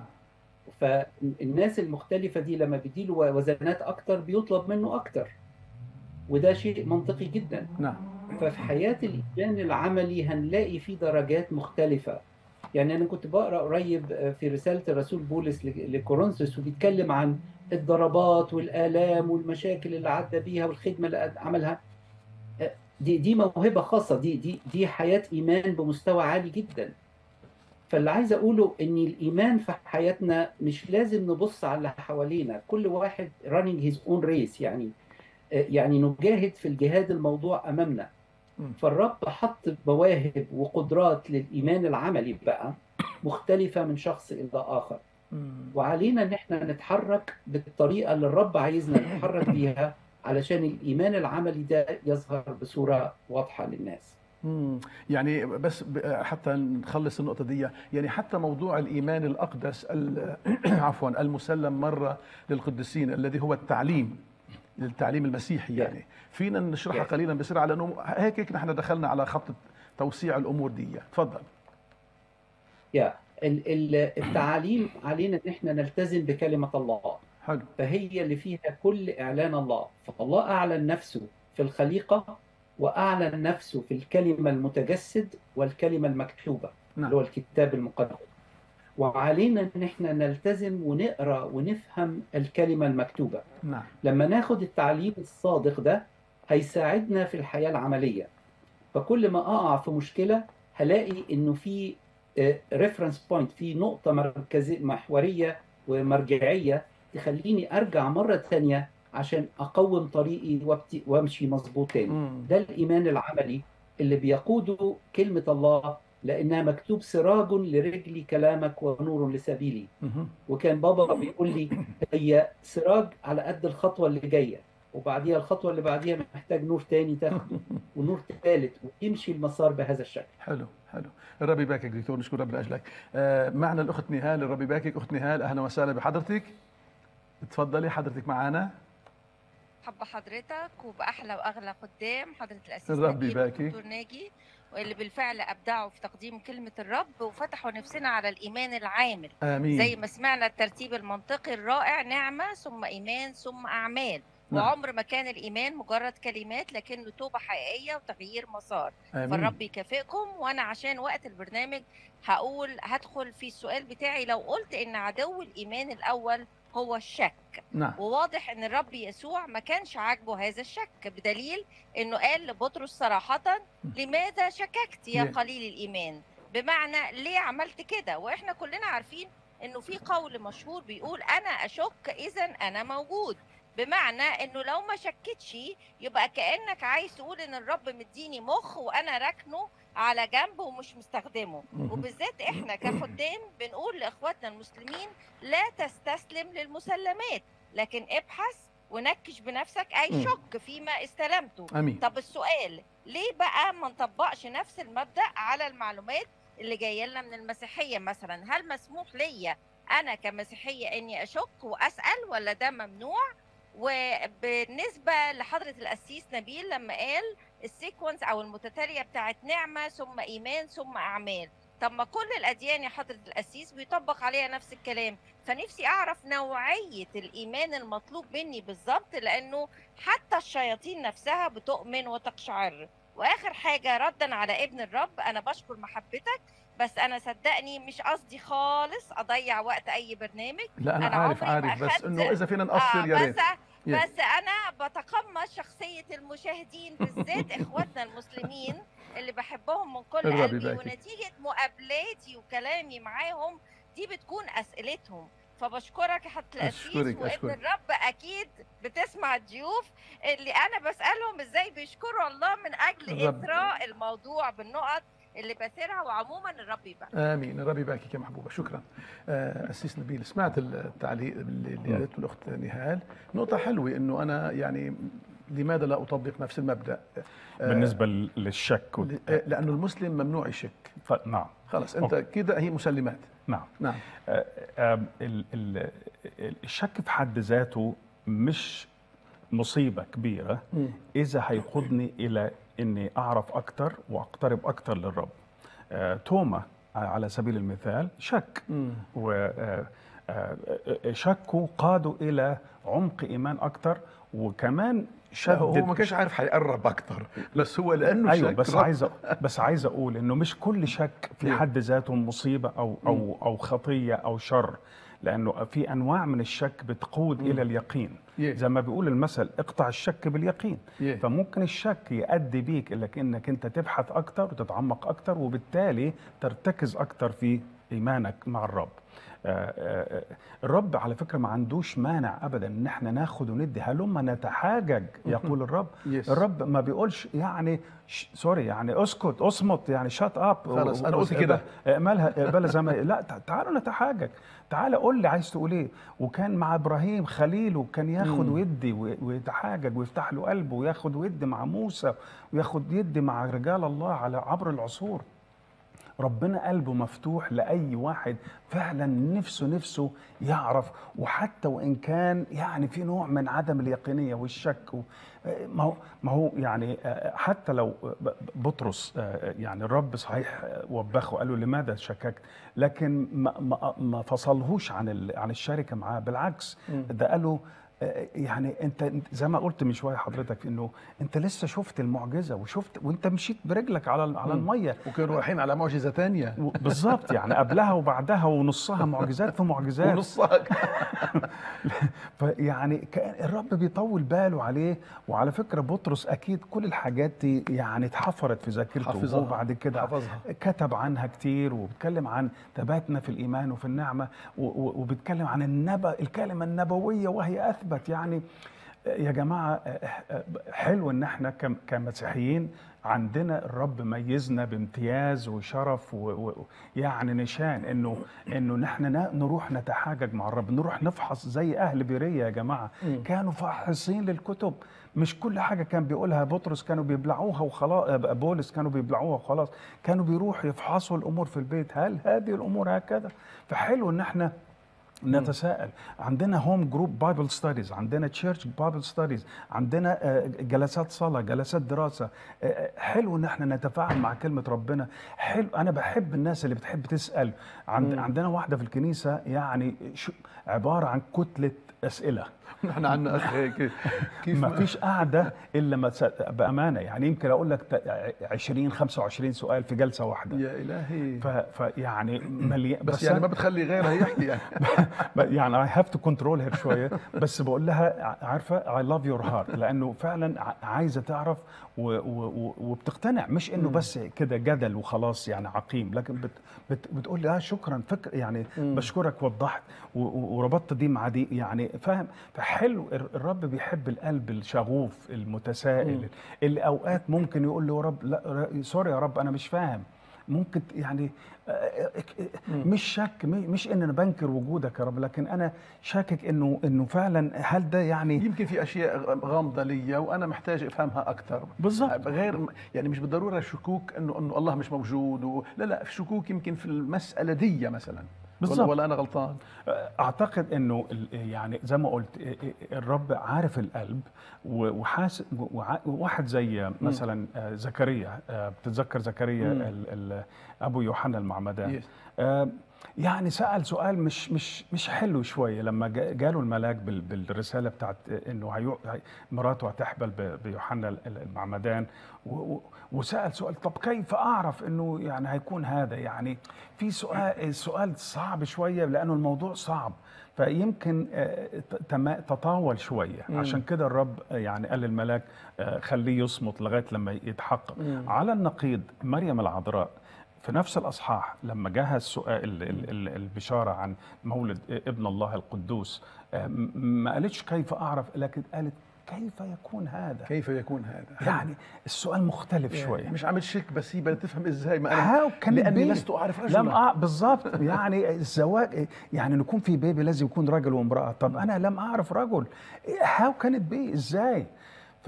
فالناس المختلفة دي لما بيديله وزنات أكتر بيطلب منه أكتر وده شيء منطقي جدا نعم ففي حياة الإيمان العملي هنلاقي فيه درجات مختلفة يعني أنا كنت بقرأ قريب في رسالة الرسول بولس لكورنثوس وبيتكلم عن الضربات والآلام والمشاكل اللي عدى بيها والخدمة اللي عملها دي دي موهبة خاصة دي دي دي حياة إيمان بمستوى عالي جدا فاللي عايز اقوله ان الايمان في حياتنا مش لازم نبص على اللي حوالينا كل واحد running his own race يعني يعني نجاهد في الجهاد الموضوع امامنا م. فالرب حط مواهب وقدرات للايمان العملي بقى مختلفه من شخص الى اخر مم. وعلينا ان احنا نتحرك بالطريقه اللي الرب عايزنا نتحرك بيها علشان الايمان العملي ده يظهر بصوره واضحه للناس مم. يعني بس ب- حتى نخلص النقطة دي يعني حتى موضوع الإيمان الأقدس ال- عفوا المسلم مرة للقديسين الذي هو التعليم التعليم المسيحي يعني فينا نشرحها Yes. قليلا بسرعة لأنه هيك هيك نحن دخلنا على خط توسيع الأمور دي تفضل يا ال- ال- التعاليم علينا ان احنا نلتزم بكلمه الله حلو فهي اللي فيها كل اعلان الله فالله اعلن نفسه في الخليقه واعلن نفسه في الكلمه المتجسد والكلمه المكتوبه اللي هو نعم الكتاب المقدس وعلينا ان احنا نلتزم ونقرا ونفهم الكلمه المكتوبه نعم لما ناخد التعليم الصادق ده هيساعدنا في الحياة العملية فكل ما أقع في مشكلة هلاقي إنه في ريفرنس بوينت في نقطة مركزية محورية ومرجعية تخليني أرجع مرة تانية عشان أقوم طريقي وابت- وأمشي مظبوط تاني مم. ده الإيمان العملي اللي بيقوده كلمة الله لأنها مكتوب سراج لرجلي كلامك ونور لسبيلي مهم. وكان بابا بيقول لي هي سراج على قد الخطوه اللي جايه وبعديها الخطوه اللي بعديها محتاج نور تاني تاخده ونور ثالث ويمشي المسار بهذا الشكل حلو حلو الرب يباركك دكتور نشكر ربنا أجلك آه معنا الأخت نهال الرب يباركك أخت نهال أهلا وسهلا بحضرتك تفضلي حضرتك معنا حب حضرتك وبأحلى وأغلى قدام حضرة الأسيس الرب نجيب يباركك. والدكتور ناجي واللي بالفعل أبدعوا في تقديم كلمة الرب وفتحوا نفسنا على الإيمان العامل آمين زي ما سمعنا الترتيب المنطقي الرائع نعمة ثم إيمان ثم أعمال نعم. وعمر ما كان الإيمان مجرد كلمات لكنه توبة حقيقية وتغيير مسار آمين فالرب يكافئكم وأنا عشان وقت البرنامج هقول هدخل في السؤال بتاعي لو قلت إن عدو الإيمان الأول هو الشك نعم وواضح ان الرب يسوع ما كانش عاجبه هذا الشك بدليل انه قال لبطرس صراحة لماذا شككت يا ليه؟ قليل الايمان بمعنى ليه عملت كده واحنا كلنا عارفين انه في قول مشهور بيقول انا اشك اذا انا موجود بمعنى انه لو ما شكتش يبقى كانك عايز تقول ان الرب مديني مخ وانا راكنه على جنب ومش مستخدمه مهم. وبالذات احنا كخدام بنقول لاخواتنا المسلمين لا تستسلم للمسلمات لكن ابحث ونكش بنفسك اي مم. شك فيما استلمته امين طب السؤال ليه بقى ما نطبقش نفس المبدأ على المعلومات اللي جايه لنا من المسيحيه مثلا هل مسموح ليا انا كمسيحيه اني اشك واسال ولا ده ممنوع وبالنسبه لحضره القسيس نبيل لما قال السيكونس او المتتاليه بتاعت نعمه ثم ايمان ثم اعمال طب ما كل الاديان يا حضره القسيس بيطبق عليها نفس الكلام فنفسي اعرف نوعيه الايمان المطلوب مني بالظبط لانه حتى الشياطين نفسها بتؤمن وتقشعر واخر حاجه ردا على ابن الرب انا بشكر محبتك بس انا صدقني مش قصدي خالص اضيع وقت اي برنامج لا انا أنا عارف عمري ما عارف بس أخدت- انه اذا فينا نقصر يا ريت بس يا. بس انا بتقمص شخصيه المشاهدين بالذات اخواتنا المسلمين اللي بحبهم من كل الرب قلبي يباركك. ونتيجه مقابلاتي وكلامي معاهم دي بتكون اسئلتهم فبشكرك يا حضره القسيس أشكرك، وابن أشكرك. الرب اكيد بتسمع الضيوف اللي انا بسالهم ازاي بيشكروا الله من اجل الرب. اثراء الموضوع بالنقط اللي بثيرها وعموما الرب يبارك امين الرب يباركك يا محبوبه شكرا آه، اسيس نبيل سمعت التعليق اللي اللي قالته الاخت نهال نقطه حلوه انه انا يعني لماذا لا اطبق نفس المبدا آه، بالنسبه لل- للشك ل- وال- آه، لانه المسلم ممنوع يشك ف- نعم خلص انت أوكي. كده هي مسلمات نعم نعم آه، آه، ال- ال- الشك في حد ذاته مش مصيبه كبيره مم. اذا هيقودني الى اني اعرف اكتر واقترب اكتر للرب آه، توما على سبيل المثال شك مم. وشكه قاده الى عمق ايمان اكتر وكمان لا، هو شدد ما كانش عارف حيقرب اكثر بس هو لانه ايوه شك بس رب- عايز أ- بس عايز اقول انه مش كل شك في نعم. حد ذاته مصيبه او او او خطيه او شر لانه في انواع من الشك بتقود مم. الى اليقين يه. زي ما بيقول المثل اقطع الشك باليقين يه. فممكن الشك يؤدي بيك الى انك انت تبحث اكتر وتتعمق اكتر وبالتالي ترتكز اكتر في ايمانك مع الرب آه، آه، آه، الرب على فكره ما عندوش مانع ابدا ان احنا ناخد وندي هلما نتحاجج يقول الرب يس. الرب ما بيقولش يعني ش... سوري يعني اسكت اصمت يعني شات اب خلاص، أنا قلت كده. اقبلها اقبلها زي ما لا تع- تعالوا نتحاجج تعال قول لي عايز تقول ايه وكان مع ابراهيم خليله كان ياخد مم. ويدي و- ويتحاجج ويفتح له قلبه وياخد ويدي مع موسى وياخد يدي مع رجال الله على عبر العصور ربنا قلبه مفتوح لأي واحد فعلا نفسه نفسه يعرف وحتى وإن كان يعني في نوع من عدم اليقينية والشك و- ما هو ما هو يعني آه، حتى لو ب- بطرس آه، يعني الرب صحيح آه، وبخه قال له لماذا شككت لكن ما ما ما فصلهوش عن ال- عن الشركه معاه بالعكس مم. ده قال له آه، يعني انت أنت زي ما قلت من شويه حضرتك انه انت لسه شفت المعجزه وشفت وانت مشيت برجلك على على مم. الميه وكانوا رايحين على معجزه ثانيه و- بالظبط يعني قبلها وبعدها ونصها معجزات في معجزات ونصها فيعني كان الرب بيطول باله عليه وعلى فكره بطرس اكيد كل الحاجات دي يعني اتحفرت في ذاكرته حافظها. وبعد كده حفظها كتب عنها كتير وبيتكلم عن ثباتنا في الايمان وفي النعمه و- و- وبيتكلم عن النبأ الكلمه النبويه وهي اثبت يعني يا جماعه حلو ان احنا كم- كمسيحيين عندنا الرب ميزنا بامتياز وشرف ويعني نشان انه انه نحن نا- نروح نتحاجج مع الرب نروح نفحص زي اهل بيريه يا جماعه مم. كانوا فاحصين للكتب مش كل حاجه كان بيقولها بطرس كانوا بيبلعوها وخلاص بولس كانوا بيبلعوها وخلاص كانوا بيروحوا يفحصوا الامور في البيت هل هذه الامور هكذا فحلو ان احنا نتساءل عندنا هوم جروب بايبل ستاديز عندنا تشيرش بايبل ستاديز عندنا آه، جلسات صلاه جلسات دراسه آه، آه، حلو ان احنا نتفاعل مع كلمه ربنا حلو انا بحب الناس اللي بتحب تسال عند مم. عندنا واحده في الكنيسه يعني شو عباره عن كتله اسئله نحن عندنا اخ هيك كيف ما فيش قاعده الا ما تس- بامانه يعني يمكن اقول لك ت- 20 25 سؤال في جلسه واحده يا الهي ف- فيعني مليان بس, يعني ما بتخلي غيرها يحكي يعني يعني اي هاف تو كنترول هير شويه بس بقول لها ع- عارفه اي لاف يور هارت لانه فعلا ع- عايزه تعرف و- و- و- وبتقتنع مش انه بس كده جدل وخلاص يعني عقيم لكن بت بت بتقول لي اه شكرا فكر يعني بشكرك وضحت و- و- وربطت دي مع دي يعني فاهم فحلو الر- الرب بيحب القلب الشغوف المتسائل اللي اوقات ممكن يقول له يا رب لا ر- سوري يا رب انا مش فاهم ممكن ت- يعني آه، آه، آه، مش شك م- مش ان انا بنكر وجودك يا رب لكن انا شاكك انه انه فعلا هل ده يعني يمكن في اشياء غامضه لي وانا محتاج افهمها اكثر بالظبط. غير يعني مش بالضروره شكوك انه انه الله مش موجود و... لا لا في شكوك يمكن في المساله دي مثلا بالظبط. ولا, ولا انا غلطان اعتقد انه ال- يعني زي ما قلت الرب عارف القلب و- وحاس وع- واحد زي مثلا آه، زكريا آه، بتتذكر زكريا مم. ال- ال- ابو يوحنا المعمدان Yes. آه، يعني سأل سؤال مش مش مش حلو شويه لما جا- جاله الملاك بال- بالرساله بتاعت انه هيو- هي- مراته هتحبل ب- بيوحنا ال- المعمدان و- و- وسأل سؤال طب كيف اعرف انه يعني هيكون هذا يعني في سؤال السؤال صعب شويه لانه الموضوع صعب فيمكن آه، ت- تما- تطاول شويه عشان كده الرب آه، يعني قال للملاك آه، خليه يصمت لغايه لما يتحقق على النقيض مريم العذراء في نفس الاصحاح لما جاء السؤال ال- ال- ال- البشاره عن مولد ابن الله القدوس آه، م- ما قالتش كيف اعرف لكن قالت كيف يكون هذا كيف يكون هذا يعني السؤال مختلف يعني شويه مش عم تشك بس هي بدها تفهم ازاي ما انا هاو كان لاني لست اعرف رجلا لم أع... بالظبط يعني الزواج يعني نكون في بيبي لازم يكون رجل وامراه طب انا لم اعرف رجل هاو كانت بي ازاي ف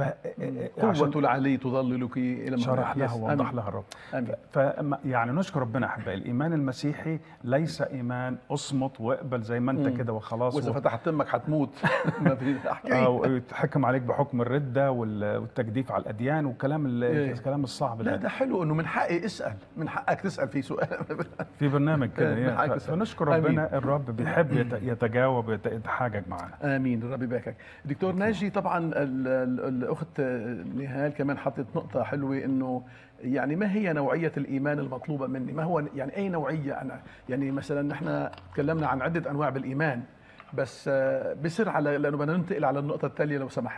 قوة العلي تظللك الى شرح لها يس. ووضح آمين. لها الرب آمين. ف ف- يعني نشكر ربنا احبائي الايمان المسيحي ليس ايمان اصمت واقبل زي ما انت كده وخلاص واذا و... فتحت تمك حتموت ما في احكي او يتحكم عليك بحكم الرده وال- والتجديف على الاديان والكلام ال- إيه. الكلام الصعب لا ده ده حلو انه من حقي اسال من حقك تسال في سؤال في برنامج كده إيه، يعني. بالعكس. ف- فنشكر آمين. ربنا الرب بيحب يت- يتجاوب ويتحاجج معنا امين الرب يباركك دكتور ناجي طبعا ال- ال- الاخت نهال كمان حطت نقطه حلوه انه يعني ما هي نوعيه الايمان المطلوبه مني ما هو يعني اي نوعيه انا يعني مثلا نحن تكلمنا عن عده انواع بالايمان بس آه، بسر على لانه بدنا ننتقل على النقطه التاليه لو سمحت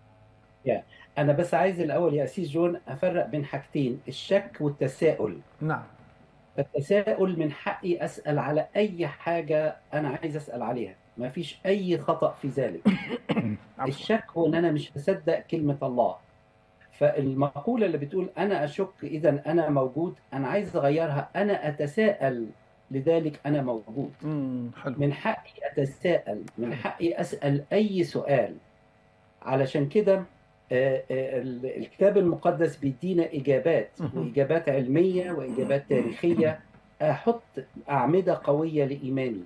أنا بس عايز الأول يا أسيس جون أفرق بين حاجتين الشك والتساؤل نعم التساؤل من حقي أسأل على أي حاجة أنا عايز أسأل عليها ما فيش أي خطأ في ذلك الشك هو ان انا مش هصدق كلمه الله فالمقوله اللي بتقول انا اشك اذا انا موجود انا عايز اغيرها انا اتساءل لذلك انا موجود امم حلو من حقي اتساءل من حقي اسال اي سؤال علشان كده آه، آه، ال- الكتاب المقدس بيدينا اجابات مهم. واجابات علميه واجابات تاريخيه احط اعمده قويه لايماني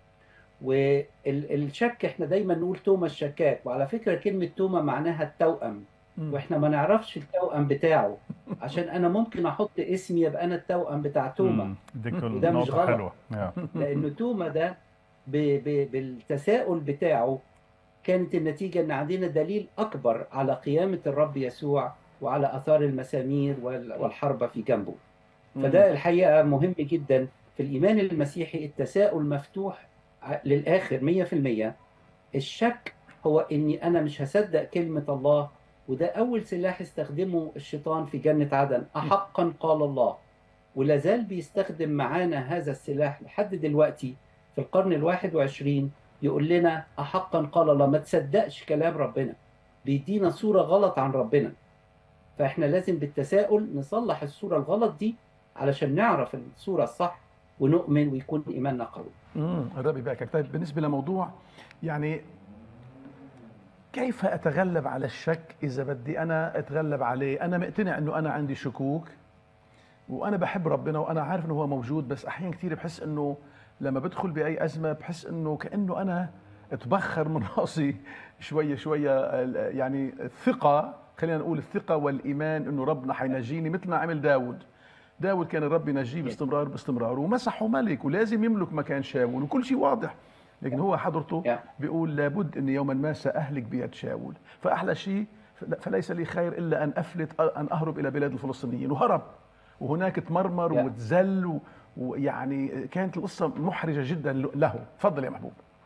والشك احنا دايما نقول توما الشكاك وعلى فكره كلمه توما معناها التوأم مم. واحنا ما نعرفش التوأم بتاعه عشان انا ممكن احط اسمي يبقى انا التوأم بتاع توما مم. دي كل وده مش نقطة غلط. حلوة يا. لأنه توما ده ب... ب... بالتساؤل بتاعه كانت النتيجة إن عندنا دليل أكبر على قيامة الرب يسوع وعلى آثار المسامير وال... والحربة في جنبه فده الحقيقة مهم جدا في الإيمان المسيحي التساؤل مفتوح ع- للآخر 100% الشك هو إني أنا مش هصدق كلمة الله وده أول سلاح استخدمه الشيطان في جنة عدن أحقا قال الله ولا زال بيستخدم معانا هذا السلاح لحد دلوقتي في القرن الواحد وعشرين يقول لنا أحقا قال الله ما تصدقش كلام ربنا بيدينا صورة غلط عن ربنا فإحنا لازم بالتساؤل نصلح الصورة الغلط دي علشان نعرف الصورة الصح ونؤمن ويكون إيماننا قوي امم الرب يباركك طيب بالنسبه لموضوع يعني كيف اتغلب على الشك اذا بدي انا اتغلب عليه انا مقتنع انه انا عندي شكوك وانا بحب ربنا وانا عارف انه هو موجود بس احيانا كثير بحس انه لما بدخل باي ازمه بحس انه كانه انا اتبخر من راسي شويه شويه ال- يعني الثقه خلينا نقول الثقه والايمان انه ربنا حينجيني مثل ما عمل داود داود كان الرب ينجيه باستمرار باستمرار ومسحه ملك ولازم يملك مكان شاول وكل شيء واضح لكن هو حضرته Yeah. بيقول لابد اني يوما ما ساهلك بيد شاول فاحلى شيء فليس لي خير الا ان افلت ان اهرب الى بلاد الفلسطينيين وهرب وهناك تمرمر Yeah. وتزل و- ويعني كانت القصه محرجه جدا له تفضل يا محبوب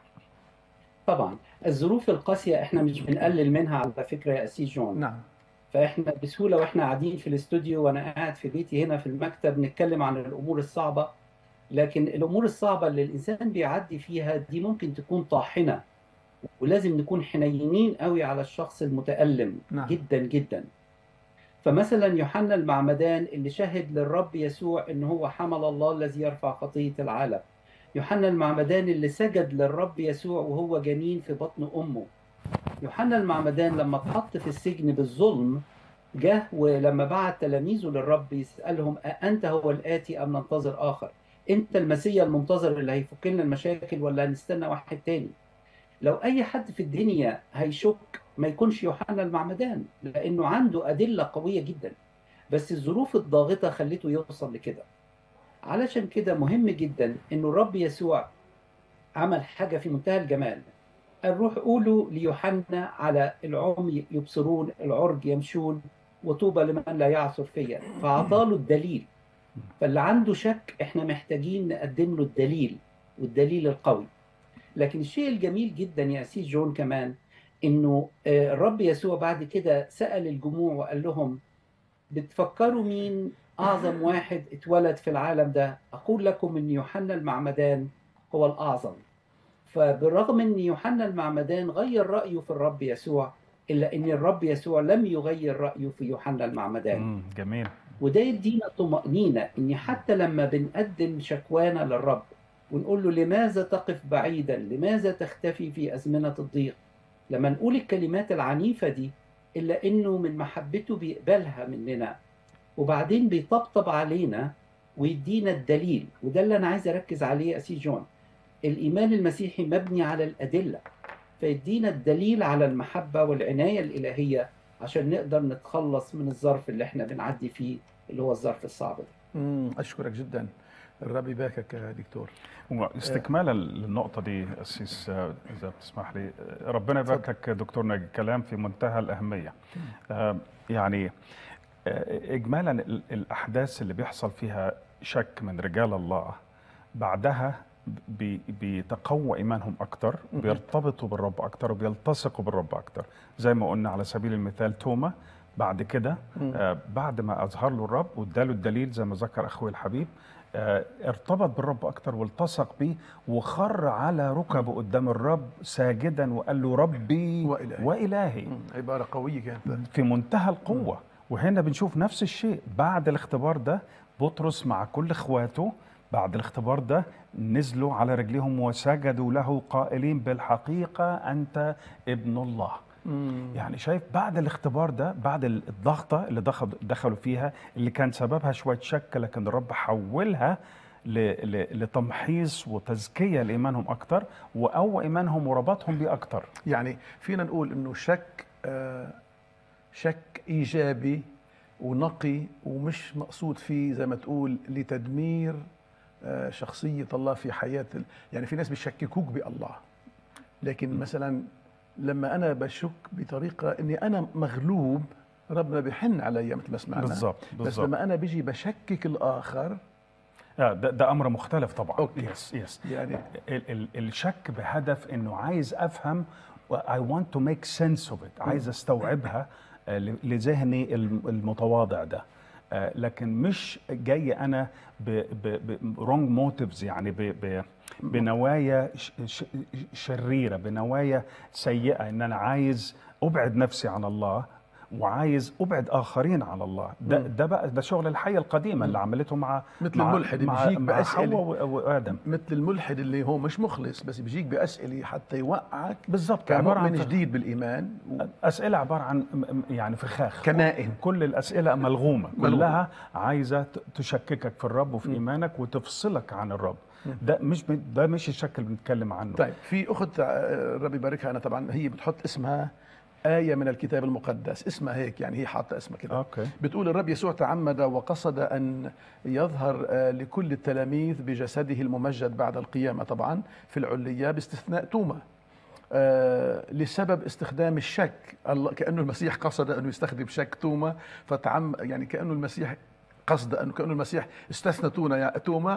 طبعا الظروف القاسية احنا مش بنقلل منها على فكرة يا أسيس جون نعم فاحنا بسهولة واحنا قاعدين في الاستوديو وانا قاعد في بيتي هنا في المكتب نتكلم عن الأمور الصعبة لكن الأمور الصعبة اللي الإنسان بيعدي فيها دي ممكن تكون طاحنة ولازم نكون حنينين قوي على الشخص المتألم نعم. جدا جدا فمثلا يوحنا المعمدان اللي شهد للرب يسوع ان هو حمل الله الذي يرفع خطية العالم يوحنا المعمدان اللي سجد للرب يسوع وهو جنين في بطن امه يوحنا المعمدان لما اتحط في السجن بالظلم جه ولما بعت تلاميذه للرب يسألهم أأنت هو الآتي أم ننتظر آخر أنت المسيا المنتظر اللي هيفك لنا المشاكل ولا هنستنى واحد تاني لو أي حد في الدنيا هيشك ما يكونش يوحنا المعمدان لأنه عنده أدلة قوية جدا بس الظروف الضاغطة خلته يوصل لكده علشان كده مهم جدا إنه الرب يسوع عمل حاجة في منتهى الجمال قال روح قولوا ليوحنا على العمي يبصرون العرج يمشون وطوبى لمن لا يعثر فيا فأعطاله الدليل فاللي عنده شك احنا محتاجين نقدم له الدليل والدليل القوي لكن الشيء الجميل جدا يا أسيس جون كمان انه آه، الرب يسوع بعد كده سأل الجموع وقال لهم بتفكروا مين أعظم واحد اتولد في العالم ده أقول لكم أن يوحنا المعمدان هو الأعظم فبالرغم أن يوحنا المعمدان غير رأيه في الرب يسوع إلا أن الرب يسوع لم يغير رأيه في يوحنا المعمدان مم، جميل وده يدينا طمأنينة إن حتى لما بنقدم شكوانا للرب ونقول له لماذا تقف بعيدا لماذا تختفي في أزمنة الضيق لما نقول الكلمات العنيفة دي إلا إنه من محبته بيقبلها مننا وبعدين بيطبطب علينا ويدينا الدليل وده اللي أنا عايز أركز عليه يا أسي جون الإيمان المسيحي مبني على الأدلة فيدينا الدليل على المحبة والعناية الإلهية عشان نقدر نتخلص من الظرف اللي احنا بنعدي فيه اللي هو الظرف الصعب ده مم، اشكرك جدا الرب يباركك يا دكتور واستكمالا للنقطة دي أسيس آه، إذا بتسمح لي آه، ربنا يباركك دكتور ناجي كلام في منتهى الأهمية آه، يعني آه، إجمالا ال- الأحداث اللي بيحصل فيها شك من رجال الله بعدها بي- بيتقوى إيمانهم أكتر مم. بيرتبطوا بالرب أكتر وبيلتصقوا بالرب أكتر زي ما قلنا على سبيل المثال توما بعد كده مم. آه، بعد ما أظهر له الرب واداله الدليل زي ما ذكر أخوي الحبيب آه، ارتبط بالرب أكتر والتصق بيه وخر على ركبه قدام الرب ساجدا وقال له ربي وإلهي. وإلهي مم، عباره قويه كانت في منتهى القوة وهنا بنشوف نفس الشيء بعد الاختبار ده بطرس مع كل اخواته بعد الاختبار ده نزلوا على رجليهم وسجدوا له قائلين بالحقيقة أنت ابن الله مم. يعني شايف بعد الاختبار ده بعد الضغطة اللي دخل دخلوا فيها اللي كان سببها شوية شك لكن الرب حولها ل- ل- لتمحيص وتزكية لإيمانهم أكتر وقوى إيمانهم وربطهم بيه أكتر يعني فينا نقول انه شك آه، شك ايجابي ونقي ومش مقصود فيه زي ما تقول لتدمير آه، شخصيه الله في حياه ال- يعني في ناس بيشككوك بالله لكن مثلا لما انا بشك بطريقه اني انا مغلوب ربنا بيحن علي مثل ما سمعنا بالظبط بس بالظبط لما انا بيجي بشكك الاخر آه، ده, ده امر مختلف طبعا أوكي. يس يس يعني ال ال الشك بهدف انه عايز افهم و I want to make sense of it عايز استوعبها آه، ل- لذهني الم- المتواضع ده آه، لكن مش جاي انا ب ب ب wrong motives يعني ب ب بنوايا ش ش شريره بنوايا سيئه ان انا عايز ابعد نفسي عن الله وعايز ابعد اخرين عن الله ده مم. ده بقى ده شغل الحيه القديمه اللي عملته مع مثل مع الملحد اللي مع, بيجيك مع بأسئلة. حواء و- وادم مثل الملحد اللي هو مش مخلص بس بيجيك باسئله حتى يوقعك بالظبط عباره كمؤمن عن جديد بالايمان و- اسئله عباره عن م- م- يعني فخاخ كمائن كل الاسئله ملغومه ملغومة. كلها عايزه ت- تشككك في الرب وفي م. ايمانك وتفصلك عن الرب م. ده مش ده مش الشك اللي بنتكلم عنه طيب في اخت آه، الرب يباركها انا طبعا هي بتحط اسمها آية من الكتاب المقدس اسمها هيك يعني هي حاطة اسمها كده اوكي بتقول الرب يسوع تعمد وقصد أن يظهر آه، لكل التلاميذ بجسده الممجد بعد القيامة طبعا في العلية باستثناء توما آه، لسبب استخدام الشك الله كأنه المسيح قصد أنه يستخدم شك توما فتعم يعني كأنه المسيح قصد أنه كأنه المسيح استثنى تونا يا توما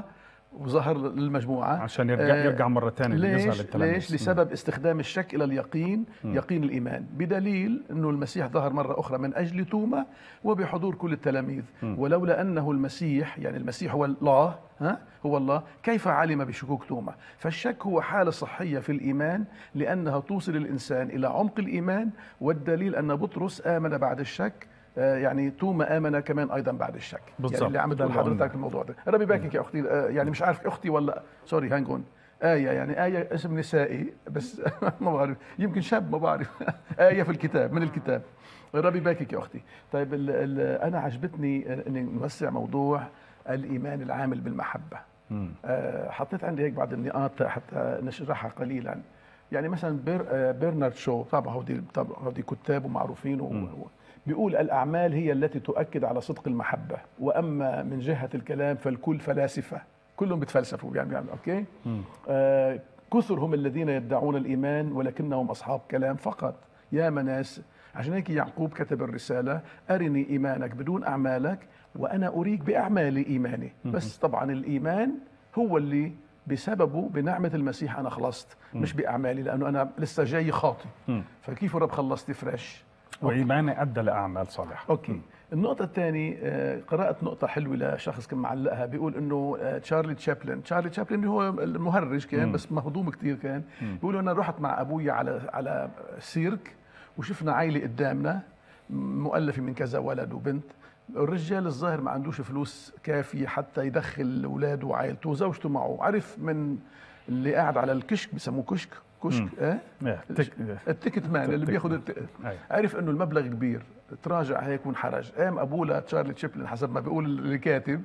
وظهر للمجموعه عشان يرجع آه، يرجع مره ثانيه يظهر ليش للتلاميذ ليش لسبب استخدام الشك الى اليقين مم. يقين الايمان بدليل انه المسيح ظهر مره اخرى من اجل توما وبحضور كل التلاميذ مم. ولولا انه المسيح يعني المسيح هو الله ها هو الله كيف علم بشكوك توما فالشك هو حاله صحيه في الايمان لانها توصل الانسان الى عمق الايمان والدليل ان بطرس امن بعد الشك آه، يعني توما امن كمان ايضا بعد الشك بالضبط. يعني اللي عم ده تقول اللي قلنا. حضرتك الموضوع ده ربي باكك يا اختي آه، يعني مش عارف اختي ولا سوري هانجون آية يعني آية اسم نسائي بس ما بعرف يمكن شاب ما بعرف آية في الكتاب من الكتاب ربي باكك يا أختي طيب ال ال أنا عجبتني أن نوسع موضوع الإيمان العامل بالمحبة مم. آه، حطيت عندي هيك بعض النقاط حتى نشرحها قليلا يعني مثلا بير آه، برنارد شو طبعا هودي طبعا هودي كتاب ومعروفين و- مم. و- بيقول الأعمال هي التي تؤكد على صدق المحبة وأما من جهة الكلام فالكل فلاسفة كلهم بتفلسفوا يعني, يعني أوكي مم. آه، كثر هم الذين يدعون الإيمان ولكنهم أصحاب كلام فقط يا مناس عشان هيك يعقوب كتب الرسالة أرني إيمانك بدون أعمالك وأنا أريك بأعمالي إيماني بس طبعا الإيمان هو اللي بسببه بنعمة المسيح أنا خلصت مش بأعمالي لأنه أنا لسه جاي خاطي مم. فكيف الرب خلصتي فريش وايماني ادى لاعمال صالحه اوكي النقطة الثانية آه، قرأت نقطة حلوة لشخص كان معلقها بيقول انه آه، تشارلي تشابلن، تشارلي تشابلن هو المهرج كان مم. بس مهضوم كثير كان، مم. بيقول انا رحت مع ابوي على على سيرك وشفنا عائلة قدامنا مؤلفة من كذا ولد وبنت، الرجال الظاهر ما عندوش فلوس كافية حتى يدخل اولاده وعائلته وزوجته معه، عرف من اللي قاعد على الكشك بسموه كشك كشك مم. اه إيه، تك... التيكت مان اللي التيكت بياخذ مان. الت... أيوة. عرف انه المبلغ كبير تراجع هيك وانحرج قام ابوه لتشارلي تشيبلن حسب ما بيقول الكاتب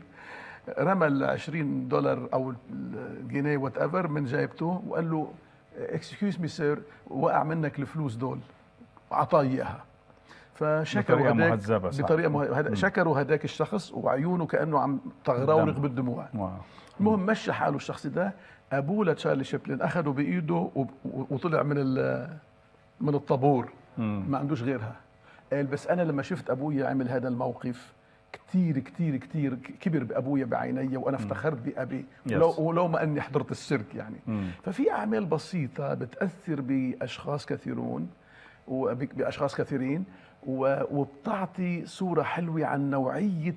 رمى ال 20 دولار او الجنيه وات ايفر من جيبته وقال له اكسكيوز مي سير وقع منك الفلوس دول اعطاه اياها فشكروا بطريقة هداك مهذبة، صح. بطريقه مه... هد... مم. شكروا هداك الشخص وعيونه كانه عم تغرورق دم. بالدموع واو. المهم مشى حاله الشخص ده ابوه لتشارلي شيبلن اخذه بايده و- و- وطلع من ال- من الطابور مم. ما عندوش غيرها قال بس انا لما شفت ابويا عمل هذا الموقف كتير كتير كتير كبر بابويا بعيني وانا افتخرت بابي Yes. ولو, ولو ما اني حضرت السيرك يعني مم. ففي اعمال بسيطه بتاثر باشخاص كثيرون وباشخاص كثيرين و- وبتعطي صوره حلوه عن نوعيه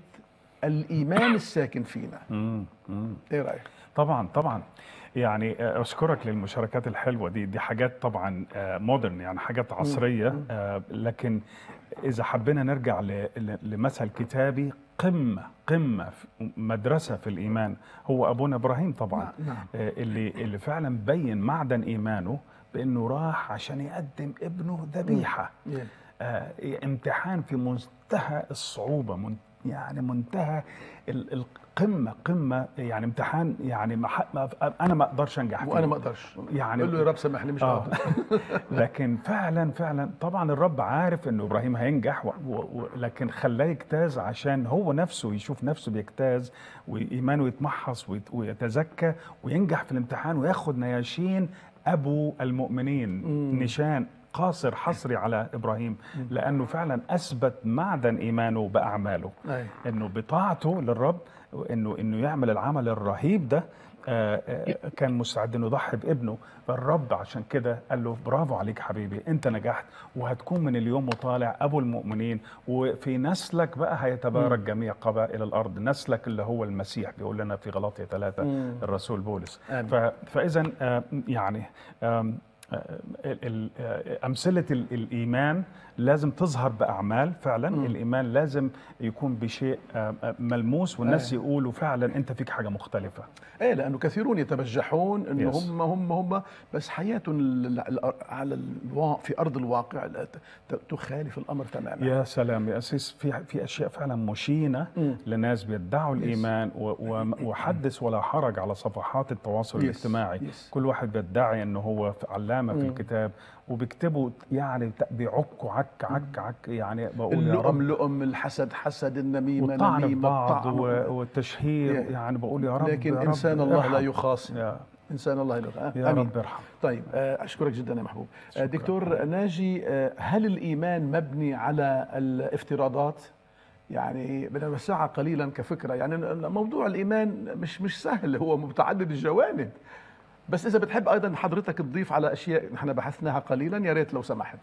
الايمان الساكن فينا مم. مم. ايه رايك طبعا طبعا يعني آه، اشكرك للمشاركات الحلوه دي دي حاجات طبعا مودرن يعني حاجات عصريه آه، لكن اذا حبينا نرجع ل- ل- لمثل كتابي قمه قمه في- مدرسه في الايمان هو ابونا ابراهيم طبعا نعم آه، اللي اللي فعلا بين معدن ايمانه بانه راح عشان يقدم ابنه ذبيحه إيه. آه، امتحان في منتهى الصعوبة من يعني منتهى ال- القمة قمة يعني امتحان يعني ما ح- ما أنا ما أقدرش أنجح فيه وانا ما اقدرش يعني قول له يا رب سامحني مش آه. قادر لكن فعلا فعلا طبعا الرب عارف انه ابراهيم هينجح و... و... و... لكن خلاه يجتاز عشان هو نفسه يشوف نفسه بيجتاز وايمانه يتمحص ويت... ويتزكى وينجح في الامتحان وياخد نياشين ابو المؤمنين مم. نشان قاصر حصري على ابراهيم لانه فعلا اثبت معدن ايمانه باعماله أي. انه بطاعته للرب انه انه يعمل العمل الرهيب ده آه، آه، كان مستعد انه يضحي بابنه فالرب عشان كده قال له برافو عليك حبيبي انت نجحت وهتكون من اليوم وطالع ابو المؤمنين وفي نسلك بقى هيتبارك جميع قبائل الارض نسلك اللي هو المسيح بيقول لنا في غلاطية ثلاثة مم. الرسول بولس آمين. ف- فاذا آه، يعني آم، آه، ال- ال- آه، أمثلة ال- الإيمان لازم تظهر بأعمال فعلا مم. الإيمان لازم يكون بشيء آه، آه، ملموس والناس آه. يقولوا فعلا أنت فيك حاجة مختلفة ايه لانه كثيرون يتبجحون انه Yes. هم هم هم بس حياتهم ال- ال- على الوا... في ارض الواقع لا ت- ت- تخالف الامر تماما يا سلام يا أسيس في في أشياء فعلا مشينة مم. لناس بيدعوا الإيمان و- و- وحدث ولا حرج على صفحات التواصل Yes. الاجتماعي Yes. كل واحد بيدعي انه هو علامه في مم. الكتاب وبيكتبوا يعني بيعكوا عك عك عك يعني بقول يا رب اللؤم لؤم الحسد حسد النميمه والطعن في نميمه بعض الطعن و- والتشهير Yeah. يعني بقول يا رب لكن يا رب انسان الله لا ارحم. يخاصم يا, انسان الله لا يخاصم يا امين رب ارحم طيب آه، اشكرك جدا يا محبوب آه، شكراً. دكتور ناجي آه، هل الايمان مبني على الافتراضات يعني بدنا نوسعها قليلا كفكره يعني موضوع الايمان مش مش سهل هو متعدد الجوانب بس اذا بتحب ايضا حضرتك تضيف على اشياء نحن بحثناها قليلا يا ريت لو سمحت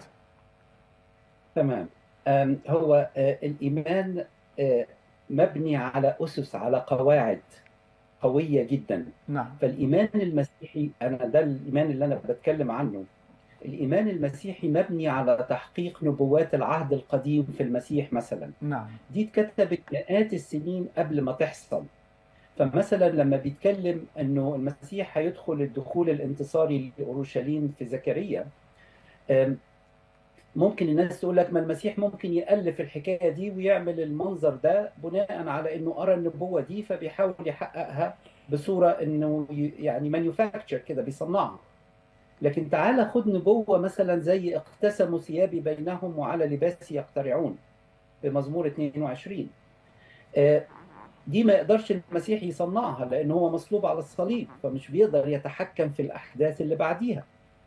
تمام أم، هو آه، الإيمان آه، مبني على أسس على قواعد قوية جدا نعم فالإيمان المسيحي أنا ده الإيمان اللي أنا بتكلم عنه الإيمان المسيحي مبني على تحقيق نبوات العهد القديم في المسيح مثلا نعم دي اتكتبت مئات السنين قبل ما تحصل فمثلا لما بيتكلم انه المسيح هيدخل الدخول الانتصاري لاورشليم في زكريا أم، ممكن الناس تقول لك ما المسيح ممكن يألف الحكايه دي ويعمل المنظر ده بناء على انه قرا النبوه دي فبيحاول يحققها بصوره انه ي- يعني مانيفاكتشر كده بيصنعها لكن تعالى خد نبوه مثلا زي اقتسموا ثيابي بينهم وعلى لباسي يقترعون في مزمور 22 آه، دي ما يقدرش المسيح يصنعها لان هو مصلوب على الصليب فمش بيقدر يتحكم في الاحداث اللي بعديها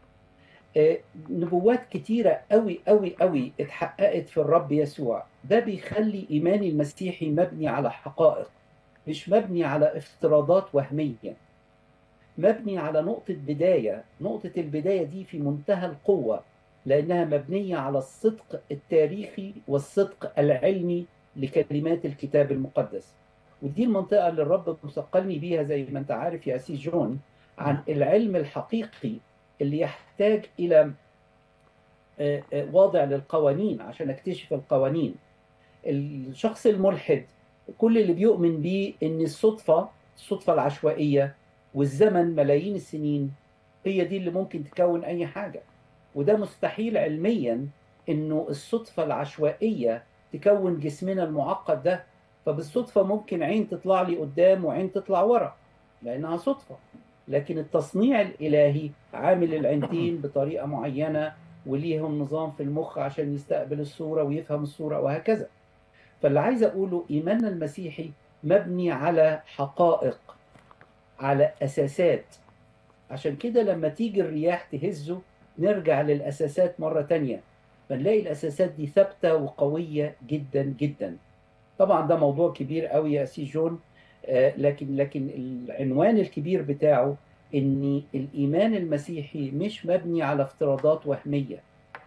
آه، نبوات كتيرة قوي قوي قوي اتحققت في الرب يسوع ده بيخلي إيماني المسيحي مبني على حقائق مش مبني على افتراضات وهمية مبني على نقطة بداية نقطة البداية دي في منتهى القوة لأنها مبنية على الصدق التاريخي والصدق العلمي لكلمات الكتاب المقدس ودي المنطقة اللي الرب مثقلني بيها زي ما انت عارف يا أسيس جون عن العلم الحقيقي اللي يحتاج إلى آه، آه، واضع للقوانين عشان اكتشف القوانين الشخص الملحد كل اللي بيؤمن بيه ان الصدفة الصدفة العشوائية والزمن ملايين السنين هي دي اللي ممكن تكون اي حاجة وده مستحيل علميا انه الصدفة العشوائية تكون جسمنا المعقد ده فبالصدفة ممكن عين تطلع لي قدام وعين تطلع ورا لانها صدفة لكن التصنيع الالهي عامل العينتين بطريقة معينة وليهم نظام في المخ عشان يستقبل الصورة ويفهم الصورة وهكذا فاللي عايز أقوله إيماننا المسيحي مبني على حقائق على أساسات عشان كده لما تيجي الرياح تهزه نرجع للأساسات مرة تانية فنلاقي الأساسات دي ثابتة وقوية جدا جدا طبعا ده موضوع كبير قوي يا سي جون آه، لكن لكن العنوان الكبير بتاعه ان الايمان المسيحي مش مبني على افتراضات وهميه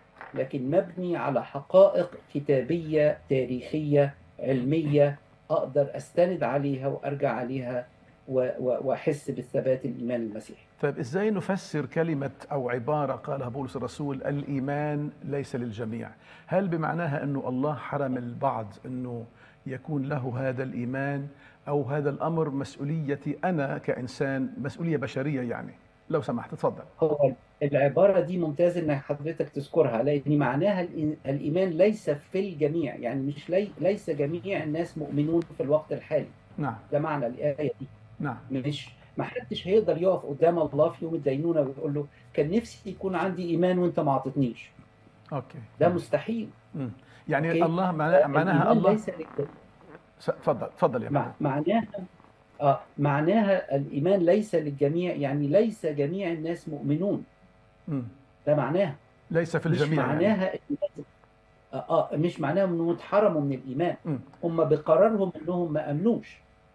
لكن مبني على حقائق كتابيه تاريخيه علميه اقدر استند عليها وارجع عليها و- و- واحس بالثبات الايمان المسيحي طيب ازاي نفسر كلمة او عبارة قالها بولس الرسول الايمان ليس للجميع هل بمعناها انه الله حرم البعض انه يكون له هذا الايمان او هذا الامر مسؤوليتي انا كانسان مسؤولية بشرية يعني لو سمحت تفضل هو العباره دي ممتاز ان حضرتك تذكرها لان معناها الإي- الايمان ليس في الجميع يعني مش لي ليس جميع الناس مؤمنون في الوقت الحالي نعم ده معنى الايه دي نعم مش ما حدش هيقدر يقف قدام الله في يوم الدينونه ويقول له كان نفسي يكون عندي ايمان وانت ما اعطيتنيش اوكي ده مستحيل مم. يعني أوكي. الله معناها, معناها الإيمان الله ليس للجميع. س- تفضل تفضل يا مع معلم معناها اه معناها الايمان ليس للجميع يعني ليس جميع الناس مؤمنون مم. ده معناها ليس في مش الجميع يعني. معناها إن لازم- اه آه، مش معناها انهم اتحرموا من الايمان مم. هم بقرارهم انهم ما امنوش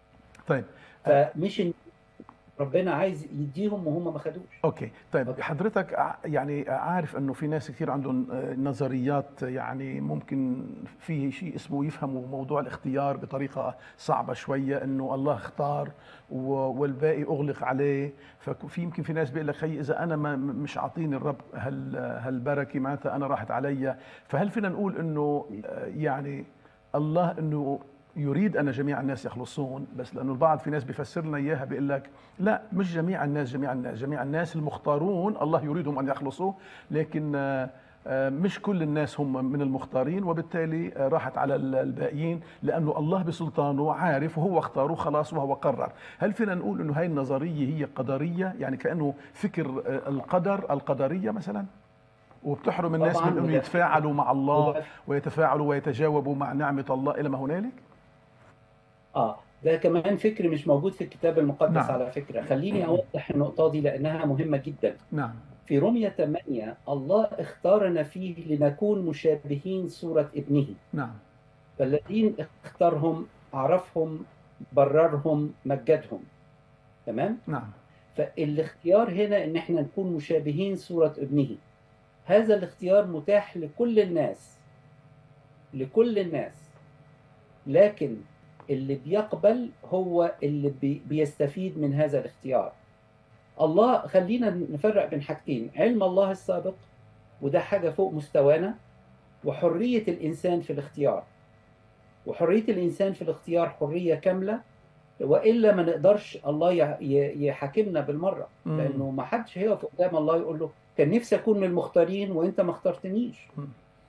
طيب فمش إن ربنا عايز يديهم وهم ما خدوش اوكي طيب أوكي. حضرتك ع- يعني عارف انه في ناس كثير عندهم آه، نظريات يعني ممكن في شيء اسمه يفهموا موضوع الاختيار بطريقه صعبه شويه انه الله اختار و- والباقي اغلق عليه ففي يمكن في ناس بيقول لك خي اذا انا ما م- مش عاطيني الرب هال هالبركه معناتها انا راحت علي فهل فينا نقول انه آه، يعني الله انه يريد ان جميع الناس يخلصون بس لانه البعض في ناس بيفسر لنا اياها بيقول لك لا مش جميع الناس جميع الناس جميع الناس المختارون الله يريدهم ان يخلصوا لكن آه، آه، مش كل الناس هم من المختارين وبالتالي آه، راحت على ال- الباقيين لانه الله بسلطانه عارف وهو اختاره خلاص وهو قرر هل فينا نقول انه هاي النظريه هي قدريه يعني كانه فكر آه، القدر القدريه مثلا وبتحرم الناس طبعاً، من انه وده- يتفاعلوا مع الله هو- ويتفاعلوا ويتجاوبوا مع نعمه الله الى ما هنالك اه ده كمان فكر مش موجود في الكتاب المقدس نعم. على فكرة خليني اوضح النقطة دي لانها مهمة جدا نعم في رمية 8 الله اختارنا فيه لنكون مشابهين صورة ابنه نعم فالذين اختارهم عرفهم بررهم مجدهم تمام نعم فالاختيار هنا ان احنا نكون مشابهين صورة ابنه هذا الاختيار متاح لكل الناس لكل الناس لكن اللي بيقبل هو اللي بي بيستفيد من هذا الاختيار الله خلينا نفرق بين حاجتين علم الله السابق وده حاجة فوق مستوانا وحرية الإنسان في الاختيار وحرية الإنسان في الاختيار حرية كاملة وإلا ما نقدرش الله يح- ي- يحاكمنا بالمرة مم. لأنه ما حدش هيقف قدام الله يقول له كان نفسي أكون من المختارين وأنت ما اخترتنيش مم.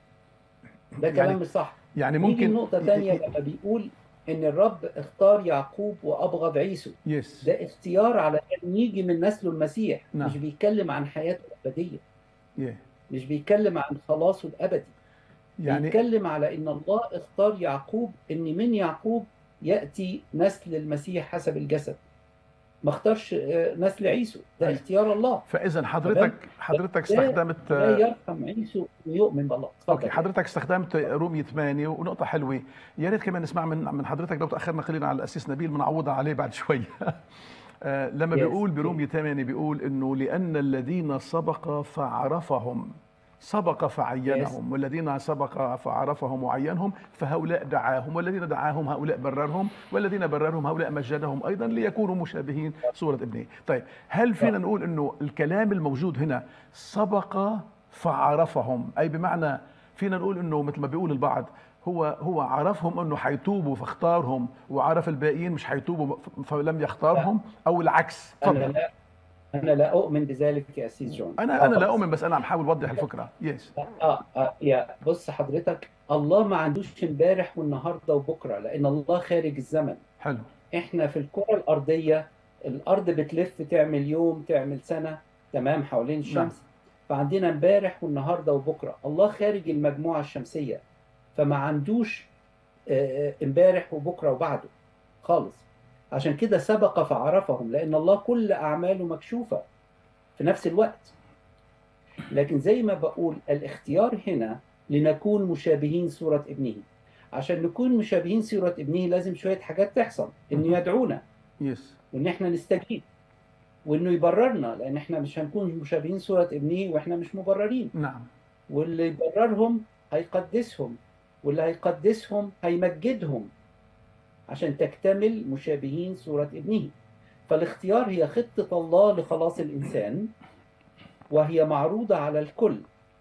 ده يعني- كلام مش صح يعني ممكن ممكن نقطة تانية لما بيقول إن الرب اختار يعقوب وأبغض عيسو يس ده اختيار على أن يجي من نسله المسيح نعم. مش بيتكلم عن حياته الأبدية يه. مش بيتكلم عن خلاصه الأبدي يعني بيتكلم على ان الله اختار يعقوب ان من يعقوب ياتي نسل المسيح حسب الجسد ما اختارش آه، نسل عيسو ده أيوة. اختيار الله فاذا حضرتك حضرتك لا- استخدمت لا يرحم عيسو ويؤمن بالله اتفضل. اوكي حضرتك استخدمت رومية 8 ونقطة حلوة يا ريت كمان نسمع من من حضرتك لو تأخرنا قليلا على الأسيس نبيل بنعوضها عليه بعد شوي آه، لما Yes. بيقول برومية 8 بيقول انه لأن الذين سبق فعرفهم سبق فعينهم والذين سبق فعرفهم وعينهم فهؤلاء دعاهم والذين دعاهم هؤلاء بررهم والذين بررهم هؤلاء مجدهم ايضا ليكونوا مشابهين صوره ابنه طيب هل فينا نقول انه الكلام الموجود هنا سبق فعرفهم اي بمعنى فينا نقول انه مثل ما بيقول البعض هو هو عرفهم انه حيتوبوا فاختارهم وعرف الباقيين مش حيتوبوا فلم يختارهم او العكس انا تفضل لا انا لا اؤمن بذلك يا اسيس جون انا انا لا خالص. اؤمن بس انا عم حاول اوضح الفكره يس اه اه يا بص حضرتك الله ما عندوش امبارح والنهارده وبكره لان الله خارج الزمن حلو احنا في الكرة الأرضية الأرض بتلف تعمل يوم تعمل سنة تمام حوالين الشمس فعندنا امبارح والنهارده وبكره الله خارج المجموعة الشمسية فما عندوش آه، آه، امبارح وبكره وبعده خالص عشان كده سبق فعرفهم لأن الله كل أعماله مكشوفة في نفس الوقت لكن زي ما بقول الاختيار هنا لنكون مشابهين صورة ابنه عشان نكون مشابهين صورة ابنه لازم شوية حاجات تحصل إنه يدعونا يس وإن إحنا نستجيب وإنه يبررنا لأن إحنا مش هنكون مشابهين صورة ابنه وإحنا مش مبررين نعم واللي يبررهم هيقدسهم واللي هيقدسهم هيمجدهم عشان تكتمل مشابهين صورة ابنه فالاختيار هي خطة الله لخلاص الإنسان وهي معروضة على الكل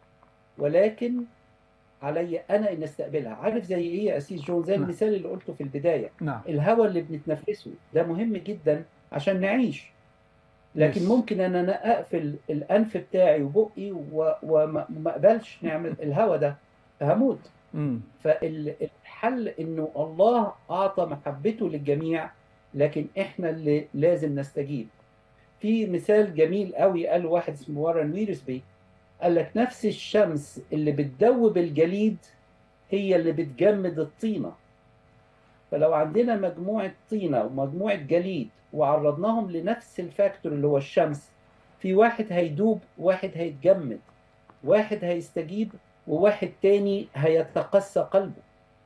ولكن علي أنا أن أستقبلها عارف زي إيه يا أسيس جون زي نعم. المثال اللي قلته في البداية نعم الهواء اللي بنتنفسه ده مهم جدا عشان نعيش لكن Yes. ممكن ان انا اقفل الانف بتاعي وبقي و- وما ما اقبلش نعمل الهواء ده هموت امم فالحل انه الله اعطى محبته للجميع لكن احنا اللي لازم نستجيب في مثال جميل قوي قال واحد اسمه وارن ويرسبي قال لك نفس الشمس اللي بتدوب الجليد هي اللي بتجمد الطينة فلو عندنا مجموعة طينة ومجموعة جليد وعرضناهم لنفس الفاكتور اللي هو الشمس في واحد هيدوب واحد هيتجمد واحد هيستجيب وواحد تاني هيتقسى قلبه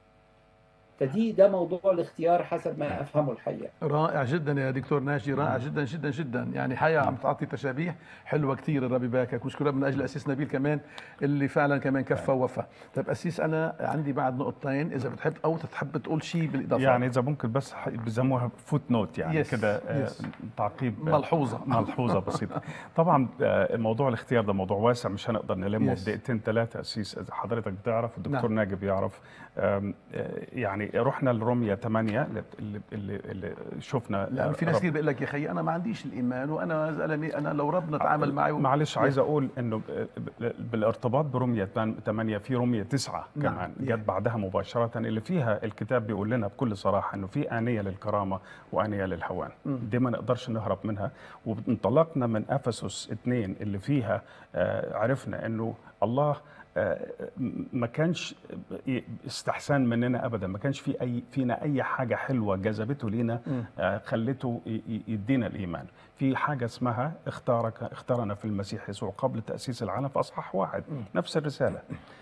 فدي ده موضوع الاختيار حسب ما افهمه الحقيقه رائع جدا يا دكتور ناجي رائع جدا جدا جدا يعني حقيقه عم تعطي تشابيح حلوه كثير الرب يباركك مشكورة من اجل اسيس نبيل كمان اللي فعلا كمان كفى ووفى طيب اسيس انا عندي بعد نقطتين اذا بتحب او تحب تقول شيء بالاضافه يعني اذا ممكن بس ح- بيسموها فوت نوت يعني Yes, كده آه، yes. تعقيب ملحوظه ملحوظه بسيطه طبعا آه، موضوع الاختيار ده موضوع واسع مش هنقدر نلمه Yes. في دقيقتين ثلاثه اسيس إذا حضرتك بتعرف والدكتور نعم. ناجي بيعرف آم، آه، يعني رحنا لروميا 8 اللي, اللي, اللي شفنا لان في ناس رب- كثير بيقول لك يا اخي انا ما عنديش الايمان وانا زلمه انا لو ربنا تعامل معي و... معلش عايز اقول انه ب- بالارتباط برمية 8 في رمية 9 نعم. كمان Yeah. جت بعدها مباشرة اللي فيها الكتاب بيقول لنا بكل صراحة انه في آنية للكرامة وآنية للهوان مم. دي ما نقدرش نهرب منها وانطلقنا من افسس 2 اللي فيها آه، عرفنا انه الله آه، ما كانش استحسان مننا ابدا ما كانش في اي فينا اي حاجه حلوه جذبته لينا مم. آه، خلته ي- ي- يدينا الايمان في حاجه اسمها اختارك اختارنا في المسيح يسوع قبل تاسيس العالم في اصحاح واحد مم. نفس الرساله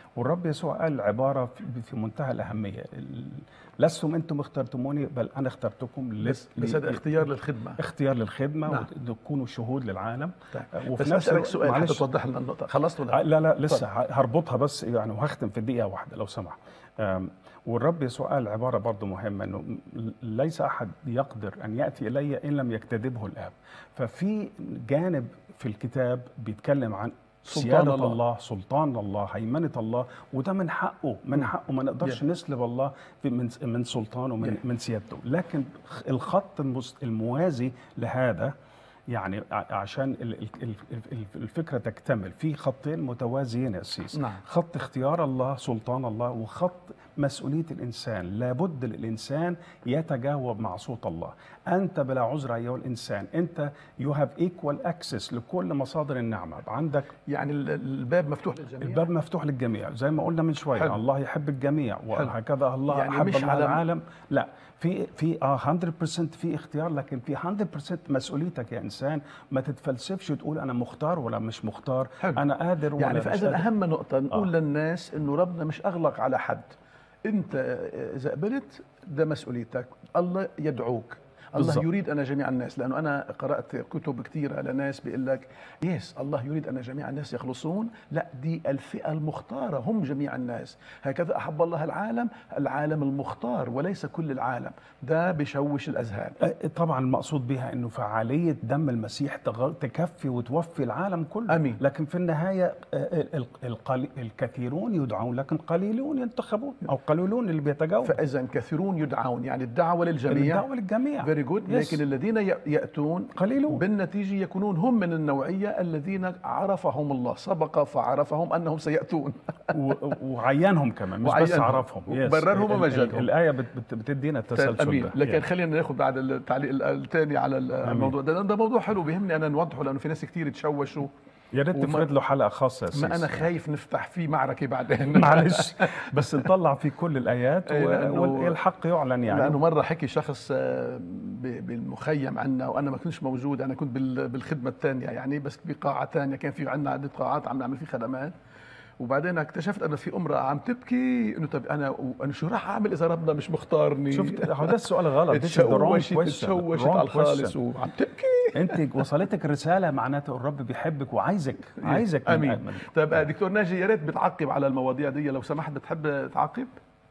والرب يسوع قال عباره في- في منتهى الاهميه ال- لستم انتم اخترتموني بل انا اخترتكم ل- بس, بس هذا ل- اختيار للخدمه اختيار للخدمه نعم. وتكونوا شهود للعالم طيب. وفي بس نفس اسالك الوقت- سؤال حتى معلش. توضح لنا النقطه خلصت آه، ولا لا لا لسه ه- هربطها بس يعني وهختم في دقيقه واحده لو سمح آم، والرب يسوع قال عباره برضه مهمه انه م- ليس احد يقدر ان ياتي الي ان لم يجتذبه الاب ففي جانب في الكتاب بيتكلم عن سلطان سيادة الله. الله. الله سلطان الله هيمنة الله وده من حقه من مم. حقه ما نقدرش Yeah. نسلب الله في من من سلطانه من Yeah. من سيادته لكن الخط المس- الموازي لهذا يعني ع- عشان ال- ال- ال- ال- الفكره تكتمل في خطين متوازيين يا سيس نعم. خط اختيار الله سلطان الله وخط مسؤوليه الانسان لابد للانسان يتجاوب مع صوت الله انت بلا عذر ايها الانسان انت يو هاف ايكوال اكسس لكل مصادر النعمه عندك يعني ال- الباب مفتوح للجميع الباب مفتوح للجميع زي ما قلنا من شويه حلو. الله يحب الجميع وهكذا الله يعني يعني احب مش الله على- العالم لا في في اه 100% في اختيار لكن في 100% مسؤوليتك يا انسان ما تتفلسفش وتقول انا مختار ولا مش مختار حلو. انا قادر ولا يعني مش فاذا قادر. اهم نقطه نقول آه. للناس انه ربنا مش اغلق على حد انت اذا قبلت ده مسؤوليتك الله يدعوك الله بالضبط. يريد ان جميع الناس لانه انا قرات كتب كثيره لناس بيقول لك يس الله يريد ان جميع الناس يخلصون لا دي الفئه المختاره هم جميع الناس هكذا احب الله العالم العالم المختار وليس كل العالم ده بيشوش الاذهان آه، طبعا المقصود بها انه فعاليه دم المسيح تغ- تكفي وتوفي العالم كله امين لكن في النهايه آه، ال- القلي- الكثيرون يدعون لكن قليلون ينتخبون او قليلون اللي بيتجاوبوا فاذا كثيرون يدعون يعني الدعوه للجميع الدعوه للجميع فيري جود Yes. لكن الذين ي- ياتون قليلون بالنتيجه يكونون هم من النوعيه الذين عرفهم الله سبق فعرفهم انهم سياتون و- وعينهم كمان مش بس وعينهم. عرفهم Yes. وبررهم ال- ال- ومجدهم. الايه بت- بت- بتدينا التسلسل امين ده لكن Yeah. خلينا ناخذ بعد التعليق الثاني على الموضوع ده ده موضوع حلو بيهمني انا نوضحه لانه في ناس كثير تشوشوا يا ريت وما- تفرد له حلقه خاصه يا ما انا سيس. خايف نفتح فيه معركه بعدين معلش بس نطلع في كل الايات إيه، و- لأنه- والحق يعلن يعني لانه مره حكي شخص آه، ب- بالمخيم عنا وانا ما كنتش موجود انا كنت بال- بالخدمه الثانيه يعني بس بقاعه ثانيه كان في عندنا عده قاعات عم نعمل فيه خدمات وبعدين اكتشفت انه في امراه عم تبكي انه طب انا وانا شو راح اعمل اذا ربنا مش مختارني شفت هو ده السؤال غلط This is the wrong تشوشت question. تشوشت Wrong على الخالص question. وعم تبكي انت وصلتك الرساله معناته الرب بيحبك وعايزك عايزك من- امين من- طيب آه، دكتور ناجي يا ريت بتعقب على المواضيع دي لو سمحت بتحب تعقب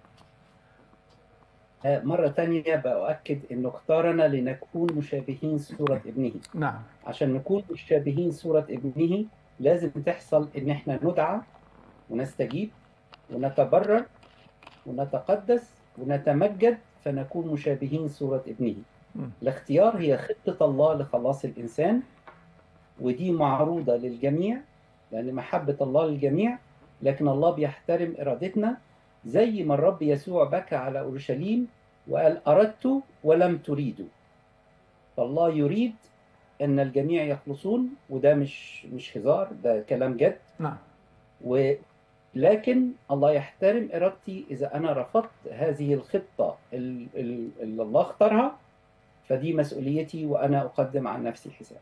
آه، مرة تانية بأؤكد أنه اختارنا لنكون مشابهين صورة ابنه نعم عشان نكون مشابهين صورة ابنه لازم تحصل ان احنا ندعى ونستجيب ونتبرر ونتقدس ونتمجد فنكون مشابهين صورة ابنه مم. الاختيار هي خطة الله لخلاص الإنسان ودي معروضة للجميع لأن محبة الله للجميع لكن الله بيحترم إرادتنا زي ما الرب يسوع بكى على أورشليم وقال أردت ولم تريدوا فالله يريد ان الجميع يخلصون وده مش مش هزار ده كلام جد نعم ولكن الله يحترم ارادتي اذا انا رفضت هذه الخطه ال- ال- اللي الله اختارها فدي مسؤوليتي وانا اقدم عن نفسي حساب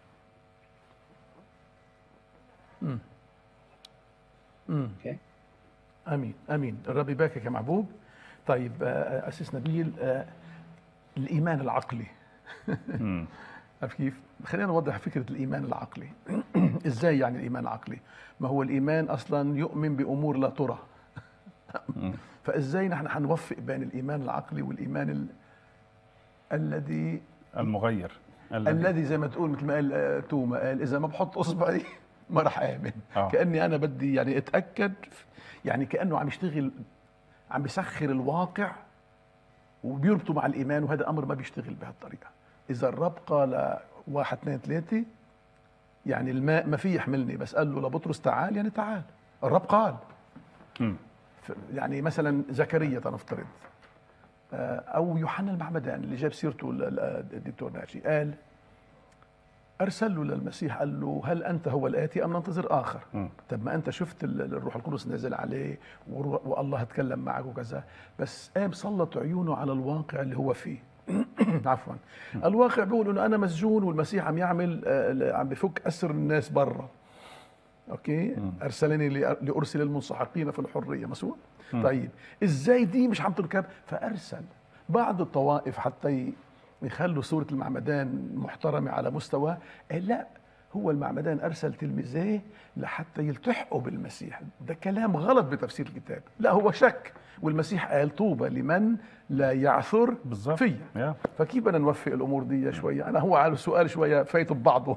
مم. مم. أوكي. امين امين الرب يباركك يا محبوب طيب آه، اسيس نبيل آه، الايمان العقلي مم. عارف كيف؟ خلينا نوضح فكره الايمان العقلي ازاي يعني الايمان العقلي؟ ما هو الايمان اصلا يؤمن بامور لا ترى مم. فازاي نحن حنوفق بين الايمان العقلي والايمان ال... الذي المغير الذي زي ما تقول مثل ما قال آه، توما قال اذا ما بحط اصبعي ما راح امن آه. كاني انا بدي يعني اتاكد يعني كانه عم يشتغل عم بيسخر الواقع وبيربطه مع الايمان وهذا امر ما بيشتغل بهالطريقه اذا الرب قال واحد اثنين ثلاثه يعني الماء ما في يحملني بس قال له لبطرس تعال يعني تعال الرب قال مم. ف- يعني مثلا زكريا تنفترض آه، او يوحنا المعمدان اللي جاب سيرته ال- ال- الدكتور ناجي قال ارسل له للمسيح قال له هل انت هو الاتي ام ننتظر اخر؟ مم. طب ما انت شفت ال- الروح القدس نزل عليه والرو- والله تكلم معك وكذا بس قام سلط عيونه على الواقع اللي هو فيه عفوا الواقع بيقول انه انا مسجون والمسيح عم يعمل آه، عم بفك اسر الناس برا اوكي مم. ارسلني لأ- لارسل المنسحقين في الحريه مسؤول مم. طيب ازاي دي مش عم تركب فارسل بعض الطوائف حتى ي- يخلوا سوره المعمدان محترمه على مستوى قال لا هو المعمدان ارسل تلميذيه لحتى يلتحقوا بالمسيح ده كلام غلط بتفسير الكتاب لا هو شك والمسيح قال طوبى لمن لا يعثر بالظبط فيا يا. فكيف بدنا نوفق الامور دي شويه انا هو على السؤال شويه فايت ببعضه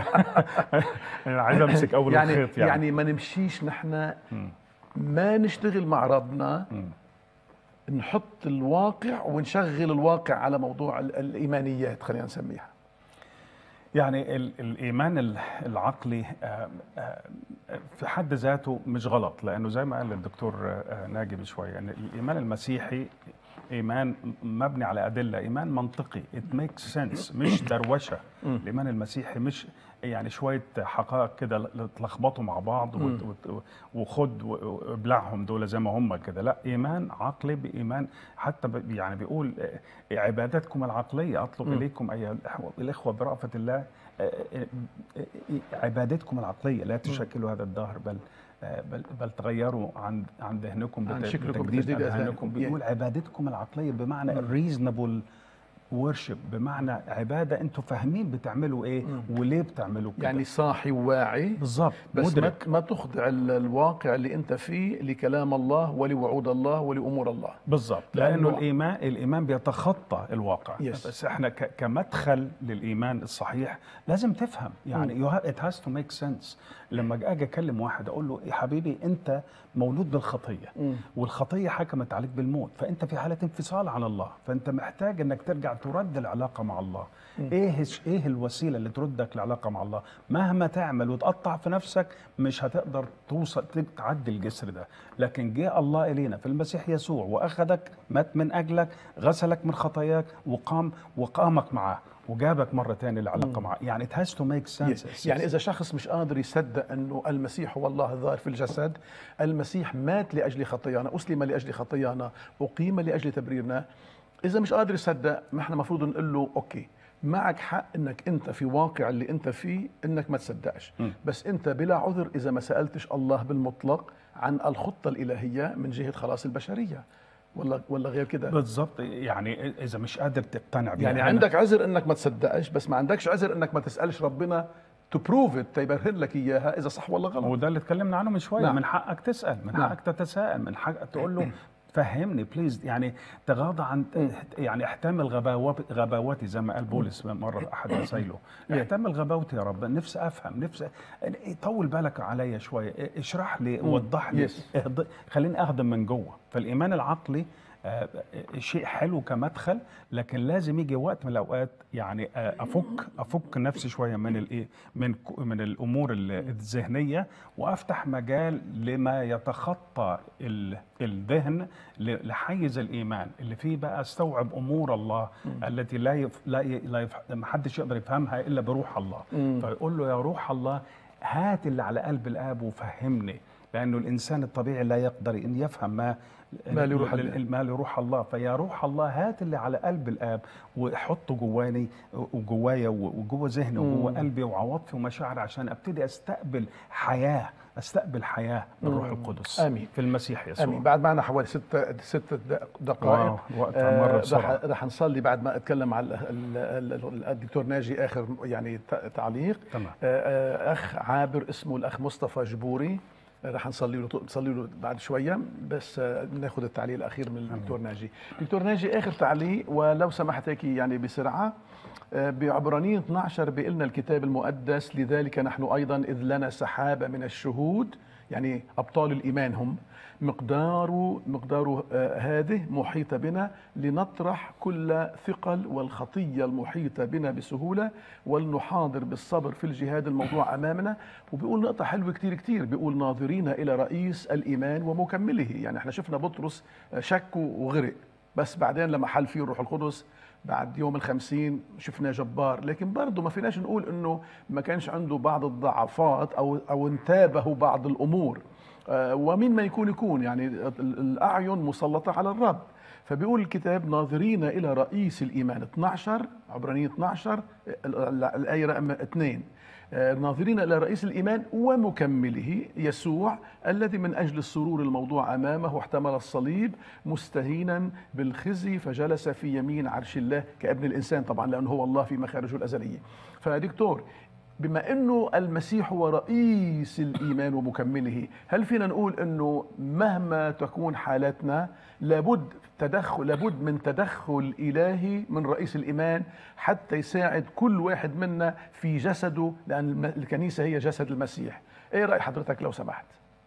يعني عايز امسك اول يعني, الخيط يعني يعني, يعني ما نمشيش نحن مم. ما نشتغل مع ربنا مم. نحط الواقع ونشغل الواقع على موضوع ال- الايمانيات خلينا نسميها يعني ال- الايمان ال- العقلي آه، آه، في حد ذاته مش غلط لانه زي ما قال الدكتور آه، ناجي من شويه ان الايمان المسيحي ايمان مبني على ادله ايمان منطقي it makes sense مش دروشه الايمان المسيحي مش يعني شويه حقائق كده ل- تلخبطوا مع بعض وت- وت- وخد و- وابلعهم دول زي ما هم كده لا ايمان عقلي بايمان حتى ب- يعني بيقول آه، عبادتكم العقليه اطلب اليكم ايها الإخوة- الاخوه برأفه الله آه، آه، آه، عبادتكم العقليه لا تشكلوا هذا الدهر بل آه، بل بل تغيروا عن عن ذهنكم عن بت- شكلكم بتجديد بتجديد اذهانكم أذهانكم. بيقول عبادتكم العقليه بمعنى الريزنبل ورشب بمعنى عباده انتم فاهمين بتعملوا ايه وليه بتعملوا كده يعني صاحي وواعي بالظبط بس ما, مدرك ما تخضع ال- الواقع اللي انت فيه لكلام الله ولوعود الله ولامور الله بالظبط لأنه- لانه الايمان الايمان بيتخطى الواقع Yes. بس احنا ك- كمدخل للايمان الصحيح لازم تفهم يعني you have, it has to make sense لما اجي اكلم واحد اقول له يا حبيبي انت مولود بالخطيه مم. والخطيه حكمت عليك بالموت فانت في حاله انفصال عن الله فانت محتاج انك ترجع ترد العلاقه مع الله ايه الش- ايه الوسيله اللي تردك العلاقه مع الله مهما تعمل وتقطع في نفسك مش هتقدر توصل ت- تعدي الجسر ده لكن جه الله الينا في المسيح يسوع واخذك مات من اجلك غسلك من خطاياك وقام وقامك معاه وجابك مره تاني العلاقه معاه يعني it has to make sense يعني اذا شخص مش قادر يصدق انه المسيح هو الله الظاهر في الجسد المسيح مات لاجل خطايانا اسلم لاجل خطايانا اقيم لاجل تبريرنا اذا مش قادر يصدق ما احنا المفروض نقول له اوكي معك حق انك انت في واقع اللي انت فيه انك ما تصدقش م. بس انت بلا عذر اذا ما سالتش الله بالمطلق عن الخطه الالهيه من جهه خلاص البشريه ولا ولا غير كده بالظبط يعني اذا مش قادر تقتنع بيها يعني أنا- عندك عذر انك ما تصدقش بس ما عندكش عذر انك ما تسالش ربنا تو بروف ات تيبرهن لك اياها اذا صح ولا غلط وده اللي اتكلمنا عنه من شويه نعم. من حقك تسال من نعم. حقك تتساءل من حقك تقول له فهمني بليز يعني تغاضى عن يعني احتمل غباوت غباوتي زي ما قال بولس مره احد رسائله احتمل غباوتي يا رب نفسي افهم نفسي طول بالك عليا شويه اشرح لي وضح لي Yes. اهض- خليني اخدم من جوه فالايمان العقلي آه، شيء حلو كمدخل لكن لازم يجي وقت من الاوقات يعني آه، افك افك نفسي شويه من الايه من ك- من الامور ال- الذهنيه وافتح مجال لما يتخطى ال- الذهن ل- لحيز الايمان اللي فيه بقى استوعب امور الله التي لا يف لا ي- لا يف ما حدش يقدر يفهمها الا بروح الله فيقول له يا روح الله هات اللي على قلب الاب وفهمني لانه الانسان الطبيعي لا يقدر ان يفهم ما ما لروح الله. ما لروح الله فيا روح الله هات اللي على قلب الاب وحطه جواني وجوايا وجوه ذهني وجوه قلبي وعواطفي ومشاعري عشان ابتدي استقبل حياه استقبل حياه بالروح القدس آمين. في المسيح يسوع امين بعد معنا حوالي ست ست دق- دقائق واو، وقت آه، مر رح بسرعه رح نصلي بعد ما اتكلم على ال- ال- ال- الدكتور ناجي اخر يعني ت- تعليق تمام آه، آه، اخ عابر اسمه الاخ مصطفى جبوري آه، رح نصلي له نصلي له بعد شويه بس آه، ناخذ التعليق الاخير من الدكتور ناجي دكتور ناجي اخر تعليق ولو سمحت هيك يعني بسرعه آه، بعبرانيين 12 بيقول لنا الكتاب المقدس لذلك نحن ايضا اذ لنا سحابه من الشهود يعني ابطال الايمان هم مقدار مقدار آه، هذه محيطة بنا لنطرح كل ثقل والخطية المحيطة بنا بسهولة ولنحاضر بالصبر في الجهاد الموضوع أمامنا وبيقول نقطة حلوة كتير كتير بيقول ناظرين إلى رئيس الإيمان ومكمله يعني احنا شفنا بطرس آه، شك وغرق بس بعدين لما حل فيه الروح القدس بعد يوم الخمسين شفناه جبار لكن برضه ما فيناش نقول انه ما كانش عنده بعض الضعفات او او انتابه بعض الامور آه، ومين ما يكون يكون يعني ال- الاعين مسلطه على الرب فبيقول الكتاب ناظرين الى رئيس الايمان 12 عبرانيين 12 ال- ال- الايه رقم 2 آه، ناظرين إلى رئيس الإيمان ومكمله يسوع الذي من أجل السرور الموضوع أمامه احتمل الصليب مستهينا بالخزي فجلس في يمين عرش الله كابن الإنسان طبعا لأنه هو الله في مخارجه الأزلية فدكتور بما انه المسيح هو رئيس الايمان ومكمله، هل فينا نقول انه مهما تكون حالتنا لابد تدخل لابد من تدخل الهي من رئيس الايمان حتى يساعد كل واحد منا في جسده لان الم- الكنيسه هي جسد المسيح. ايه راي حضرتك لو سمحت؟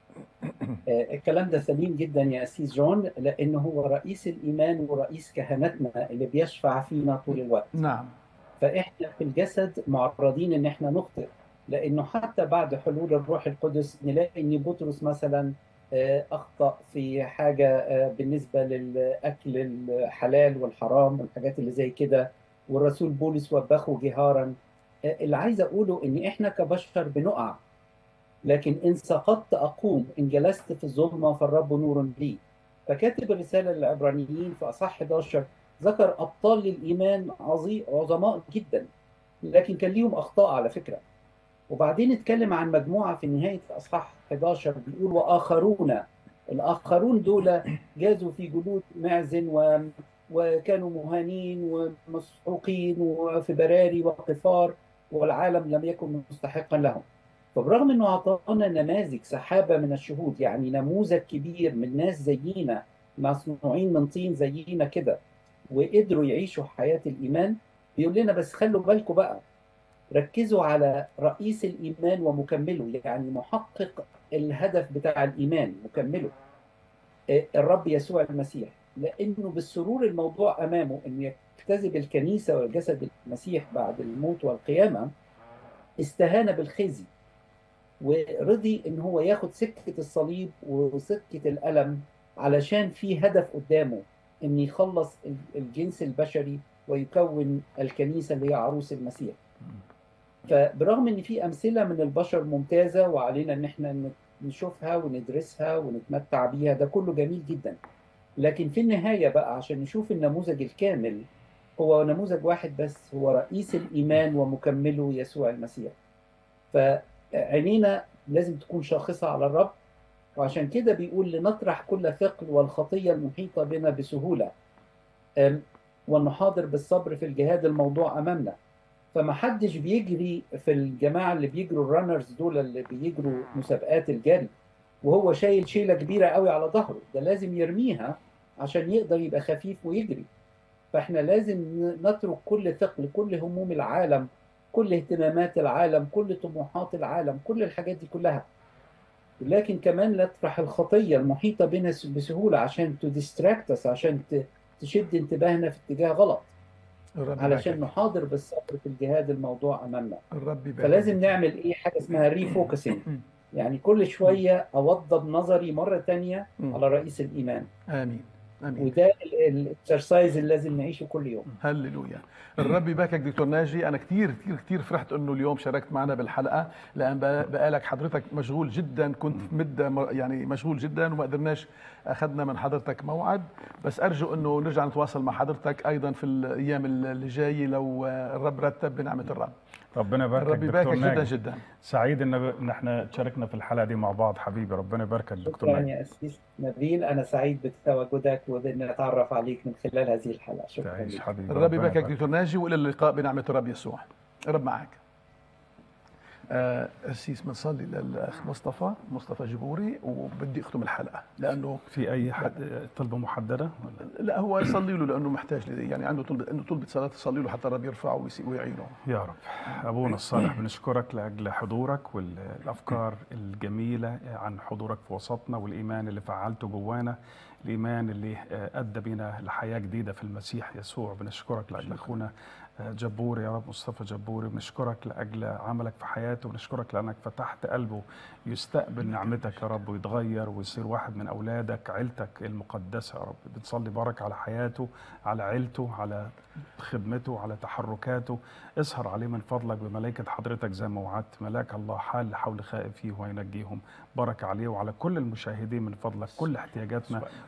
آه، الكلام ده سليم جدا يا أسيس جون لأنه هو رئيس الإيمان ورئيس كهنتنا اللي بيشفع فينا طول الوقت نعم فإحنا في الجسد معرضين إن إحنا نخطئ لأنه حتى بعد حلول الروح القدس نلاقي إن بطرس مثلا آه، أخطأ في حاجة آه، بالنسبة للأكل الحلال والحرام والحاجات اللي زي كده والرسول بولس وبخه جهارا آه، اللي عايز أقوله إن إحنا كبشر بنقع لكن إن سقطت أقوم إن جلست في الظلمة فالرب نور لي فكاتب الرسالة للعبرانيين في أصح 11 ذكر أبطال الإيمان عظيم عظماء جدا لكن كان ليهم أخطاء على فكرة وبعدين اتكلم عن مجموعة في نهاية أصحاح 11 بيقول وآخرون الآخرون دول جازوا في جلود معز و... وكانوا مهانين ومسحوقين وفي براري وقفار والعالم لم يكن مستحقا لهم فبرغم انه اعطانا نماذج سحابه من الشهود يعني نموذج كبير من ناس زينا مصنوعين من طين زينا كده وقدروا يعيشوا حياه الايمان بيقول لنا بس خلوا بالكم بقى ركزوا على رئيس الايمان ومكمله يعني محقق الهدف بتاع الايمان مكمله آه، الرب يسوع المسيح لانه بالسرور الموضوع امامه انه يجتذب الكنيسه وجسد المسيح بعد الموت والقيامه استهان بالخزي ورضي ان هو ياخد سكه الصليب وسكه الالم علشان في هدف قدامه ان يخلص الجنس البشري ويكون الكنيسه اللي هي عروس المسيح. فبرغم ان في امثله من البشر ممتازه وعلينا ان احنا نشوفها وندرسها ونتمتع بيها ده كله جميل جدا. لكن في النهايه بقى عشان نشوف النموذج الكامل هو نموذج واحد بس هو رئيس الايمان ومكمله يسوع المسيح. فعينينا لازم تكون شاخصه على الرب وعشان كده بيقول لنطرح كل ثقل والخطيه المحيطه بنا بسهوله أم، ونحاضر بالصبر في الجهاد الموضوع امامنا فما حدش بيجري في الجماعه اللي بيجروا الرانرز دول اللي بيجروا مسابقات الجري وهو شايل شيله كبيره قوي على ظهره ده لازم يرميها عشان يقدر يبقى خفيف ويجري فاحنا لازم نترك كل ثقل كل هموم العالم كل اهتمامات العالم كل طموحات العالم كل الحاجات دي كلها لكن كمان نطرح الخطيه المحيطه بنا بسهوله عشان تديستراكتس عشان ت- تشد انتباهنا في اتجاه غلط الرب علشان يباركك. نحاضر بالصبر في الجهاد الموضوع امامنا الرب يبارك فلازم نعمل ايه حاجه اسمها ريفوكسنج يعني كل شويه اوضب نظري مره تانية مم. على رئيس الايمان امين امين وده الاكسرسايز اللي لازم نعيشه كل يوم هللويا الرب يباركك دكتور ناجي انا كثير كثير كثير فرحت انه اليوم شاركت معنا بالحلقه لان بقى- بقالك حضرتك مشغول جدا كنت في مده م- يعني مشغول جدا وما قدرناش اخذنا من حضرتك موعد بس ارجو انه نرجع نتواصل مع حضرتك ايضا في الايام اللي جايه لو الرب رتب بنعمه الرب ربنا يباركك الرب دكتور يباركك جدا ناجي جدا سعيد ان ان احنا تشاركنا في الحلقه دي مع بعض حبيبي ربنا يباركك دكتور شكرا ناجي يا اسيس نبيل انا سعيد بتواجدك وبان اتعرف عليك من خلال هذه الحلقه شكرا تعيش لك حبيبي الرب ربنا يباركك دكتور ناجي والى اللقاء بنعمه الرب يسوع الرب معك آه، أسيس بنصلي للأخ مصطفى مصطفى جبوري وبدي أختم الحلقة لأنه في اي حد طلبه محدده ولا لا هو يصلي له لانه محتاج لي يعني عنده طلبه انه طلبه صلاه تصلي له حتى الرب يرفعه ويسي- ويعينه يا رب ابونا الصالح بنشكرك لاجل حضورك والافكار الجميله عن حضورك في وسطنا والايمان اللي فعلته جوانا الايمان اللي آه، ادى بنا لحياه جديده في المسيح يسوع بنشكرك لاجل اخونا آه، جبور يا رب مصطفى جبوري بنشكرك لاجل عملك في حياته بنشكرك لانك فتحت قلبه يستقبل نعمتك يا رب ويتغير ويصير واحد من اولادك عيلتك المقدسه يا رب بنصلي بركه على حياته على عيلته على خدمته على تحركاته اسهر عليه من فضلك بملائكة حضرتك زي ما وعدت ملاك الله حال حول خائفيه وينجيهم بركة عليه وعلى كل المشاهدين من فضلك كل احتياجاتنا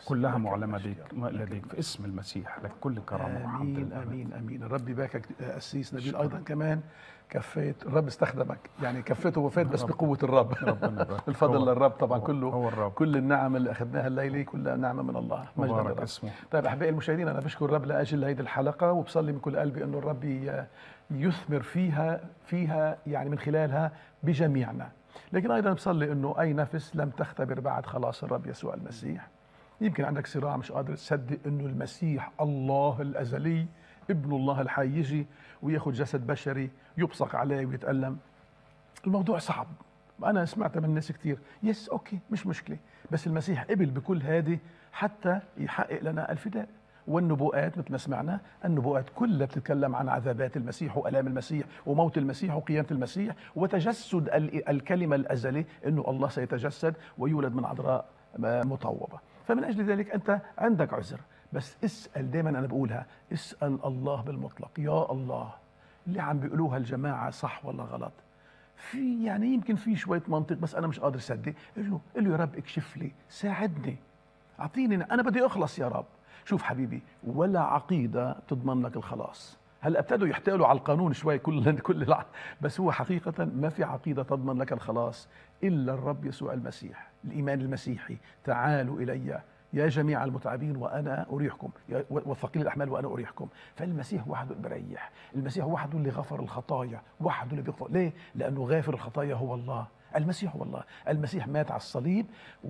كلها لك معلمه المجد ليك يا رب. لك لديك في اسم المسيح لك كل كرامه وحمد امين للأبد. امين امين الرب يباركك آه، قسيس نبيل ايضا كمان كفيت الرب استخدمك يعني كفيته وفيت بس رب- بقوه الرب ربنا يبارك. الفضل هو- للرب طبعا هو- كله هو الرب كل النعم اللي اخذناها الليله كلها نعمه من الله مجدا مبارك للرب اسمه طيب احبائي المشاهدين انا بشكر الرب لاجل هذه الحلقه وبصلي من كل قلبي انه الرب ي- يثمر فيها فيها يعني من خلالها بجميعنا لكن ايضا بصلي انه اي نفس لم تختبر بعد خلاص الرب يسوع المسيح يمكن عندك صراع مش قادر تصدق انه المسيح الله الازلي ابن الله الحي يجي وياخذ جسد بشري يبصق عليه ويتالم الموضوع صعب انا سمعت من ناس كتير يس اوكي مش مشكله بس المسيح قبل بكل هذه حتى يحقق لنا الفداء والنبوءات مثل ما سمعنا النبوءات كلها بتتكلم عن عذابات المسيح والام المسيح وموت المسيح وقيامه المسيح وتجسد ال- الكلمه الازلي انه الله سيتجسد ويولد من عذراء مطوبه فمن اجل ذلك انت عندك عذر بس اسال دائما انا بقولها اسال الله بالمطلق يا الله اللي عم بيقولوها الجماعه صح ولا غلط في يعني يمكن في شويه منطق بس انا مش قادر اصدق قل له قل له يا رب اكشف لي ساعدني اعطيني انا بدي اخلص يا رب شوف حبيبي ولا عقيده تضمن لك الخلاص هلا ابتدوا يحتالوا على القانون شوي كل كل الع... بس هو حقيقه ما في عقيده تضمن لك الخلاص الا الرب يسوع المسيح الايمان المسيحي تعالوا الي يا جميع المتعبين وانا اريحكم يا- والثقيل الاحمال وانا اريحكم فالمسيح وحده اللي بريح المسيح وحده اللي غفر الخطايا وحده اللي بيغفر ليه لانه غافر الخطايا هو الله المسيح هو الله المسيح مات على الصليب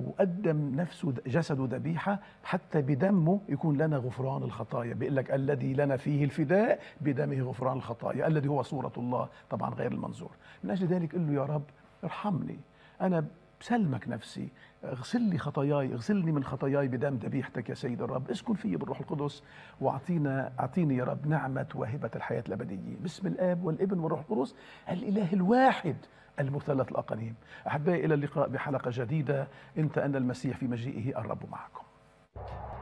وقدم نفسه جسده ذبيحه حتى بدمه يكون لنا غفران الخطايا بيقول لك الذي لنا فيه الفداء بدمه غفران الخطايا الذي هو صوره الله طبعا غير المنظور من اجل ذلك قل له يا رب ارحمني انا بسلمك نفسي اغسل لي خطاياي اغسلني من خطاياي بدم ذبيحتك يا سيد الرب اسكن في بالروح القدس واعطينا اعطيني يا رب نعمه واهبه الحياه الابديه باسم الاب والابن والروح القدس الاله الواحد المثلث الاقانيم احبائي الى اللقاء بحلقه جديده انت ان المسيح في مجيئه الرب معكم